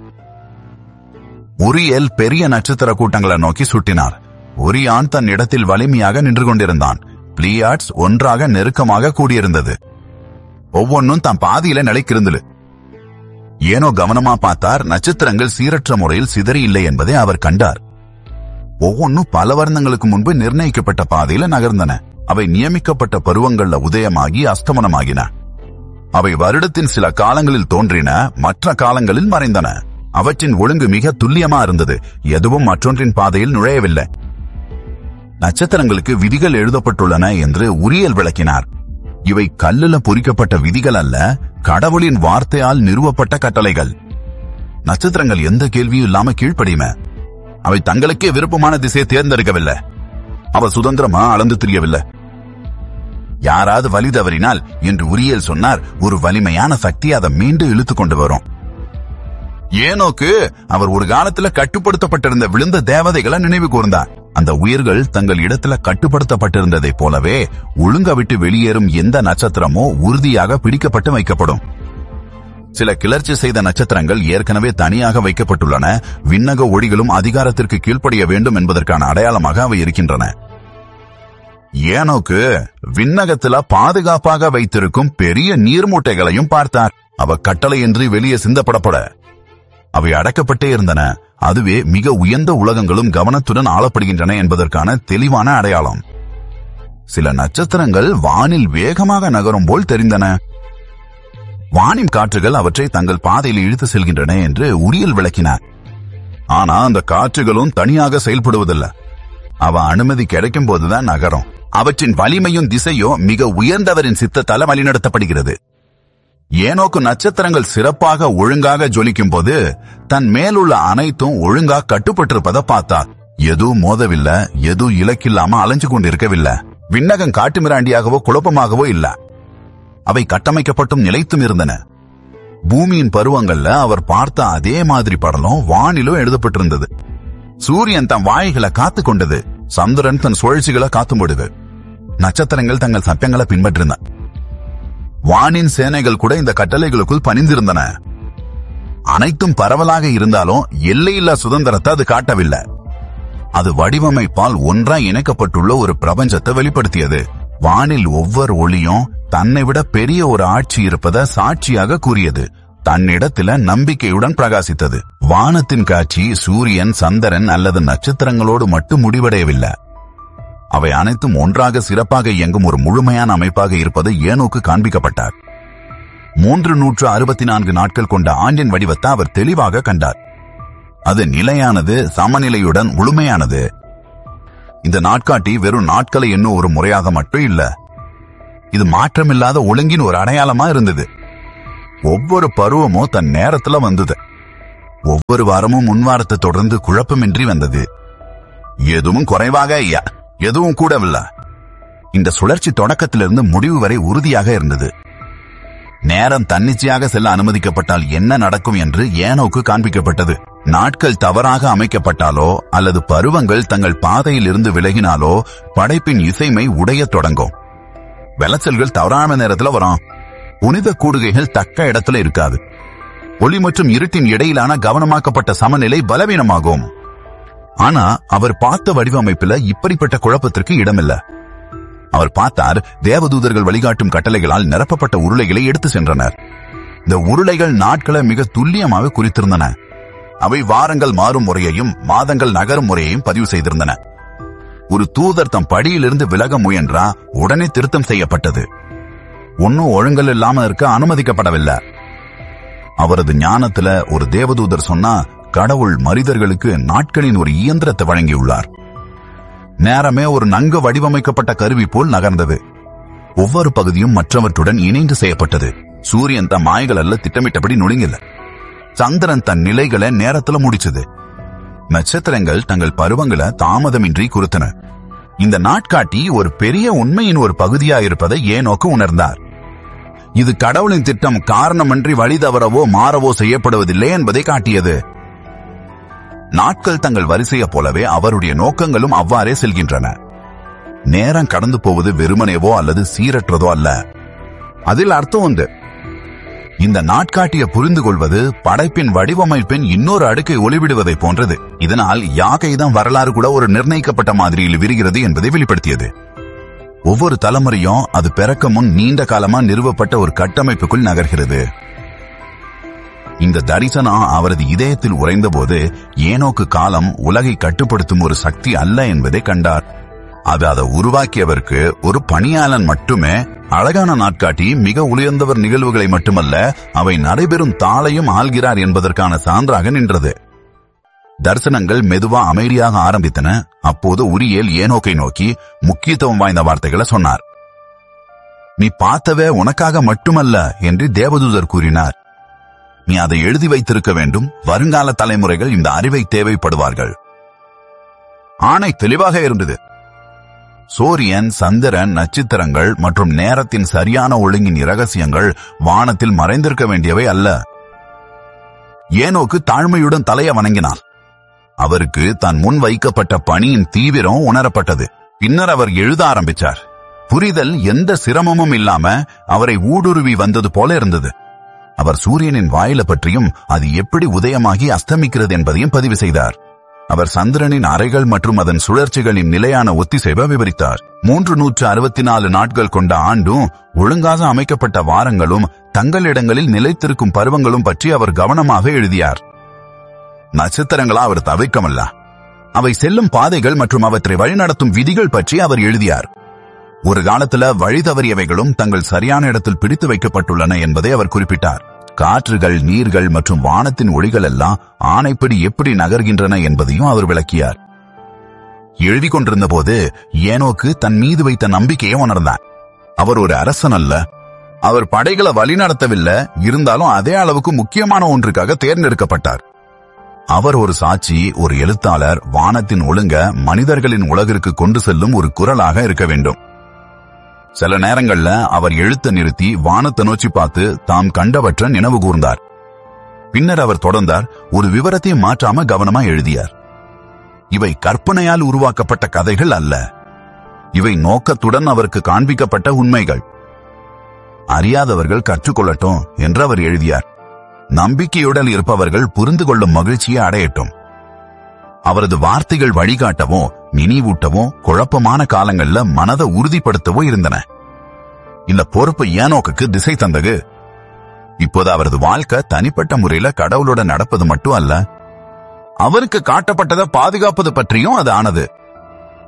உரியல் பெரிய நட்சத்திர கூட்டங்களை நோக்கி சுட்டினார் ஒரியான் தன் இடத்தில் வலிமையாக நின்று கொண்டிருந்தான் பிளியாட்ஸ் ஒன்றாக நெருக்கமாக கூடியிருந்தது ஒவ்வொன்னும் தன் பாதியில நிலைக்கிருந்தது ஏனோ கவனமா பார்த்தார் நட்சத்திரங்கள் சீரற்ற முறையில் சிதறி இல்லை என்பதை அவர் கண்டார் ஒவ்வொன்னும் பல வருடங்களுக்கு முன்பு நிர்ணயிக்கப்பட்ட பாதையில நகர்ந்தன அவை நியமிக்கப்பட்ட பருவங்கள்ல உதயமாகி அஸ்தமனமாகின அவை வருடத்தின் சில காலங்களில் தோன்றின மற்ற காலங்களில் மறைந்தன அவற்றின் ஒழுங்கு மிக துல்லியமா இருந்தது எதுவும் மற்றொன்றின் பாதையில் நுழையவில்லை நட்சத்திரங்களுக்கு விதிகள் எழுதப்பட்டுள்ளன என்று உரியல் விளக்கினார் இவை கல்லுல பொறிக்கப்பட்ட விதிகள் அல்ல கடவுளின் வார்த்தையால் நிறுவப்பட்ட கட்டளைகள் நட்சத்திரங்கள் எந்த கேள்வியும் இல்லாம கீழ்ப்படியுமே அவை தங்களுக்கே விருப்பமான திசையை தேர்ந்தெடுக்கவில்லை அவ சுதந்திரமா அளந்து தெரியவில்லை யாராவது வழி தவறினால் என்று உரியல் சொன்னார் ஒரு வலிமையான சக்தி அதை மீண்டும் இழுத்து கொண்டு வரும் ஏனோக்கு அவர் ஒரு காலத்துல கட்டுப்படுத்தப்பட்டிருந்த விழுந்த தேவதைகளை நினைவு கூர்ந்தார் அந்த உயிர்கள் தங்கள் இடத்துல கட்டுப்படுத்தப்பட்டிருந்ததைப் போலவே ஒழுங்க விட்டு வெளியேறும் எந்த நட்சத்திரமோ உறுதியாக பிடிக்கப்பட்டு வைக்கப்படும் சில கிளர்ச்சி செய்த நட்சத்திரங்கள் ஏற்கனவே தனியாக வைக்கப்பட்டுள்ளன விண்ணக ஒளிகளும் அதிகாரத்திற்கு கீழ்ப்படிய வேண்டும் என்பதற்கான அடையாளமாக அவை இருக்கின்றன ஏனோக்கு விண்ணகத்துல பாதுகாப்பாக வைத்திருக்கும் பெரிய நீர்மூட்டைகளையும் பார்த்தார் அவ கட்டளையின்றி வெளியே சிந்தப்படப்பட அவை அடக்கப்பட்டே இருந்தன அதுவே மிக உயர்ந்த உலகங்களும் கவனத்துடன் ஆளப்படுகின்றன என்பதற்கான தெளிவான அடையாளம் சில நட்சத்திரங்கள் வானில் வேகமாக நகரும் போல் தெரிந்தன வானின் காற்றுகள் அவற்றை தங்கள் பாதையில் இழுத்து செல்கின்றன என்று உரியல் விளக்கினார் ஆனா அந்த காற்றுகளும் தனியாக செயல்படுவதில்லை அவ அனுமதி கிடைக்கும் போதுதான் நகரும் அவற்றின் வலிமையும் திசையும் மிக உயர்ந்தவரின் சித்தத்தால வழிநடத்தப்படுகிறது ஏனோக்கு நட்சத்திரங்கள் சிறப்பாக ஒழுங்காக ஜொலிக்கும் போது தன் மேலுள்ள அனைத்தும் ஒழுங்கா கட்டுப்பட்டிருப்பதை பார்த்தா எதுவும் மோதவில்லை எதுவும் இலக்கில்லாம அலைஞ்சு கொண்டிருக்கவில்லை விண்ணகம் காட்டுமிராண்டியாகவோ குழப்பமாகவோ இல்ல அவை கட்டமைக்கப்பட்டும் நிலைத்தும் இருந்தன பூமியின் பருவங்கள்ல அவர் பார்த்த அதே மாதிரி படலம் வானிலும் எழுதப்பட்டிருந்தது சூரியன் தன் வாய்களை காத்து கொண்டது சந்திரன் தன் சுழற்சிகளை காத்து முடிது நட்சத்திரங்கள் தங்கள் சட்டங்களை பின்பற்றின வானின் சேனைகள் கூட இந்த கட்டளைகளுக்குள் பணிந்திருந்தன அனைத்தும் பரவலாக இருந்தாலும் எல்லையில்லா சுதந்திரத்தை அது காட்டவில்லை அது வடிவமைப்பால் ஒன்றாய் இணைக்கப்பட்டுள்ள ஒரு பிரபஞ்சத்தை வெளிப்படுத்தியது வானில் ஒவ்வொரு ஒளியும் தன்னை விட பெரிய ஒரு ஆட்சி இருப்பதை சாட்சியாக கூறியது தன்னிடத்தில நம்பிக்கையுடன் பிரகாசித்தது வானத்தின் காட்சி சூரியன் சந்திரன் அல்லது நட்சத்திரங்களோடு மட்டும் முடிவடையவில்லை அவை அனைத்தும் ஒன்றாக சிறப்பாக இயங்கும் ஒரு முழுமையான அமைப்பாக இருப்பது ஏனோக்கு காண்பிக்கப்பட்டார் மூன்று நூற்று அறுபத்தி நான்கு நாட்கள் கொண்ட ஆண்டின் வடிவத்தை அவர் தெளிவாக கண்டார் அது நிலையானது சமநிலையுடன் முழுமையானது இந்த நாட்காட்டி வெறும் நாட்களை என்னும் ஒரு முறையாக மட்டும் இல்ல இது மாற்றமில்லாத ஒழுங்கின் ஒரு அடையாளமா இருந்தது ஒவ்வொரு பருவமும் தன் நேரத்துல வந்தது ஒவ்வொரு வாரமும் முன்வாரத்தை தொடர்ந்து குழப்பமின்றி வந்தது எதுவும் குறைவாக ஐயா எதுவும் கூடவில்லை இந்த சுழற்சி தொடக்கத்திலிருந்து முடிவு வரை உறுதியாக இருந்தது நேரம் தன்னிச்சையாக செல்ல அனுமதிக்கப்பட்டால் என்ன நடக்கும் என்று ஏனோக்கு காண்பிக்கப்பட்டது நாட்கள் தவறாக அமைக்கப்பட்டாலோ அல்லது பருவங்கள் தங்கள் பாதையில் இருந்து விலகினாலோ படைப்பின் இசைமை உடையத் தொடங்கும் விளைச்சல்கள் தவறான நேரத்துல வரும் புனித கூடுகைகள் தக்க இடத்துல இருக்காது ஒளி மற்றும் இருட்டின் இடையிலான கவனமாக்கப்பட்ட சமநிலை பலவீனமாகும் ஆனா அவர் பார்த்த வடிவமைப்புல இப்படிப்பட்ட குழப்பத்திற்கு இடமில்ல அவர் பார்த்தார் தேவதூதர்கள் வழிகாட்டும் கட்டளைகளால் நிரப்பப்பட்ட உருளைகளை எடுத்து சென்றனர் இந்த உருளைகள் நாட்களை மிக துல்லியமாக குறித்திருந்தன அவை வாரங்கள் மாறும் முறையையும் மாதங்கள் நகரும் முறையையும் பதிவு செய்திருந்தன ஒரு தூதர் தம் படியிலிருந்து விலக முயன்றா உடனே திருத்தம் செய்யப்பட்டது ஒன்னும் ஒழுங்கல் இல்லாம இருக்க அனுமதிக்கப்படவில்லை அவரது ஞானத்துல ஒரு தேவதூதர் சொன்னா கடவுள் மனிதர்களுக்கு நாட்களின் ஒரு இயந்திரத்தை வழங்கியுள்ளார் நேரமே ஒரு நன்கு வடிவமைக்கப்பட்ட கருவி போல் நகர்ந்தது ஒவ்வொரு பகுதியும் மற்றவற்றுடன் இணைந்து செய்யப்பட்டது சூரியன் தன் மாய்கள் அல்ல திட்டமிட்டபடி நுழைங்கல சந்திரன் தன் நிலைகளை நேரத்துல முடிச்சது நட்சத்திரங்கள் தங்கள் பருவங்களை தாமதமின்றி குறித்தன இந்த நாட்காட்டி ஒரு பெரிய உண்மையின் ஒரு பகுதியா இருப்பதை ஏனோக்கு உணர்ந்தார் இது கடவுளின் திட்டம் காரணமின்றி வழி தவறவோ மாறவோ செய்யப்படுவதில்லை என்பதை காட்டியது நாட்கள் தங்கள் வரிசையைப் போலவே அவருடைய நோக்கங்களும் அவ்வாறே செல்கின்றன நேரம் கடந்து போவது வெறுமனேவோ அல்லது சீரற்றதோ அல்ல அதில் அர்த்தம் உண்டு இந்த நாட்காட்டியை புரிந்து கொள்வது படைப்பின் வடிவமைப்பின் இன்னொரு அடுக்கை ஒளிவிடுவதை போன்றது இதனால் யாகைதான் வரலாறு கூட ஒரு நிர்ணயிக்கப்பட்ட மாதிரியில் விரிகிறது என்பதை வெளிப்படுத்தியது ஒவ்வொரு தலைமுறையும் அது பிறக்க முன் நீண்ட காலமா நிறுவப்பட்ட ஒரு கட்டமைப்புக்குள் நகர்கிறது இந்த தரிசனம் அவரது இதயத்தில் உறைந்தபோது ஏனோக்கு காலம் உலகை கட்டுப்படுத்தும் ஒரு சக்தி அல்ல என்பதை கண்டார் அது அதை உருவாக்கியவருக்கு ஒரு பணியாளன் மட்டுமே அழகான நாட்காட்டி மிக உயர்ந்தவர் நிகழ்வுகளை மட்டுமல்ல அவை நடைபெறும் தாளையும் ஆள்கிறார் என்பதற்கான சான்றாக நின்றது தரிசனங்கள் மெதுவா அமைதியாக ஆரம்பித்தன அப்போது உரியேல் ஏனோக்கை நோக்கி முக்கியத்துவம் வாய்ந்த வார்த்தைகளை சொன்னார் நீ பார்த்தவே உனக்காக மட்டுமல்ல என்று தேவதூதர் கூறினார் நீ அதை எழுதி வைத்திருக்க வேண்டும் வருங்கால தலைமுறைகள் இந்த அறிவை தேவைப்படுவார்கள் ஆணை தெளிவாக இருந்தது சூரியன் சந்திரன் நட்சத்திரங்கள் மற்றும் நேரத்தின் சரியான ஒழுங்கின் இரகசியங்கள் வானத்தில் மறைந்திருக்க வேண்டியவை அல்ல ஏனோக்கு தாழ்மையுடன் தலைய வணங்கினார் அவருக்கு தன் முன் வைக்கப்பட்ட பணியின் தீவிரம் உணரப்பட்டது பின்னர் அவர் எழுத ஆரம்பிச்சார் புரிதல் எந்த சிரமமும் இல்லாம அவரை ஊடுருவி வந்தது போல இருந்தது அவர் சூரியனின் வாயில பற்றியும் அது எப்படி உதயமாகி அஸ்தமிக்கிறது என்பதையும் பதிவு செய்தார் அவர் சந்திரனின் அறைகள் மற்றும் அதன் சுழற்சிகளின் நிலையான ஒத்திசைவை விவரித்தார் மூன்று நூற்று அறுபத்தி நாலு நாட்கள் கொண்ட ஆண்டும் ஒழுங்காக அமைக்கப்பட்ட வாரங்களும் தங்களிடங்களில் நிலைத்திருக்கும் பருவங்களும் பற்றி அவர் கவனமாக எழுதியார் நட்சத்திரங்களா அவர் தவிர்க்கமல்ல அவை செல்லும் பாதைகள் மற்றும் அவற்றை வழிநடத்தும் விதிகள் பற்றி அவர் எழுதியார் ஒரு காலத்துல வழி தவறியவைகளும் தங்கள் சரியான இடத்தில் பிடித்து வைக்கப்பட்டுள்ளன என்பதை அவர் குறிப்பிட்டார் காற்றுகள் நீர்கள் மற்றும் வானத்தின் ஒளிகள் எல்லாம் ஆணைப்படி எப்படி நகர்கின்றன என்பதையும் அவர் விளக்கியார் எழுதி கொண்டிருந்த போது ஏனோக்கு தன் மீது வைத்த நம்பிக்கையை உணர்ந்தார் அவர் ஒரு அரசன் அல்ல அவர் படைகளை வழிநடத்தவில்லை இருந்தாலும் அதே அளவுக்கு முக்கியமான ஒன்றுக்காக தேர்ந்தெடுக்கப்பட்டார் அவர் ஒரு சாட்சி ஒரு எழுத்தாளர் வானத்தின் ஒழுங்க மனிதர்களின் உலகிற்கு கொண்டு செல்லும் ஒரு குரலாக இருக்க வேண்டும் சில நேரங்கள்ல அவர் எழுத்த நிறுத்தி வானத்தை நோக்கி பார்த்து தாம் கண்டவற்றை நினைவு கூர்ந்தார் பின்னர் அவர் தொடர்ந்தார் ஒரு விவரத்தையும் மாற்றாம கவனமா எழுதியார் இவை கற்பனையால் உருவாக்கப்பட்ட கதைகள் அல்ல இவை நோக்கத்துடன் அவருக்கு காண்பிக்கப்பட்ட உண்மைகள் அறியாதவர்கள் கற்றுக்கொள்ளட்டும் என்று அவர் எழுதியார் நம்பிக்கையுடன் இருப்பவர்கள் புரிந்து கொள்ளும் மகிழ்ச்சியை அடையட்டும் அவரது வார்த்தைகள் வழிகாட்டவோ நினைவூட்டவோ குழப்பமான காலங்கள்ல மனதை உறுதிப்படுத்தவோ இருந்தன இந்த பொறுப்பு ஏனோக்குக்கு திசை தந்தது இப்போது அவரது வாழ்க்கை தனிப்பட்ட முறையில கடவுளுடன் நடப்பது மட்டும் அல்ல அவருக்கு காட்டப்பட்டதை பாதுகாப்பது பற்றியும் அது ஆனது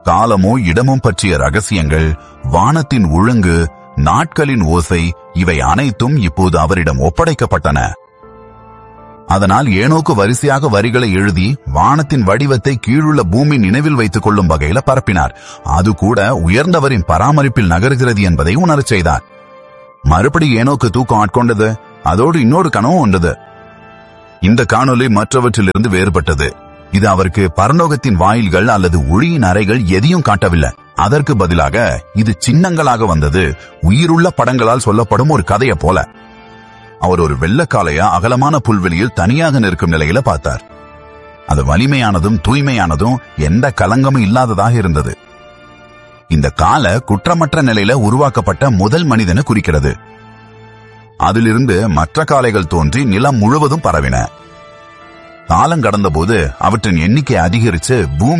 காலமோ இடமும் பற்றிய ரகசியங்கள் வானத்தின் ஒழுங்கு நாட்களின் ஓசை இவை அனைத்தும் இப்போது அவரிடம் ஒப்படைக்கப்பட்டன அதனால் ஏனோக்கு வரிசையாக வரிகளை எழுதி வானத்தின் வடிவத்தை கீழுள்ள பூமி நினைவில் வைத்துக் கொள்ளும் வகையில பரப்பினார் அது கூட உயர்ந்தவரின் பராமரிப்பில் நகருகிறது என்பதை உணரச் செய்தார் மறுபடி ஏனோக்கு தூக்கம் ஆட்கொண்டது அதோடு இன்னொரு கனவும் ஒன்றது இந்த காணொளி மற்றவற்றிலிருந்து வேறுபட்டது இது அவருக்கு பரலோகத்தின் வாயில்கள் அல்லது ஒளியின் அறைகள் எதையும் காட்டவில்லை அதற்கு பதிலாக இது சின்னங்களாக வந்தது உயிருள்ள படங்களால் சொல்லப்படும் ஒரு கதையை போல அவர் ஒரு வெள்ளக்காலைய அகலமான புல்வெளியில் தனியாக நிற்கும் நிலையில பார்த்தார் அது வலிமையானதும் தூய்மையானதும் எந்த கலங்கமும் இல்லாததாக இருந்தது இந்த கால குற்றமற்ற நிலையில உருவாக்கப்பட்ட முதல் மனிதனை குறிக்கிறது அதிலிருந்து மற்ற காளைகள் தோன்றி நிலம் முழுவதும் பரவின காலம் கடந்தபோது அவற்றின் எண்ணிக்கை அதிகரித்து பூமி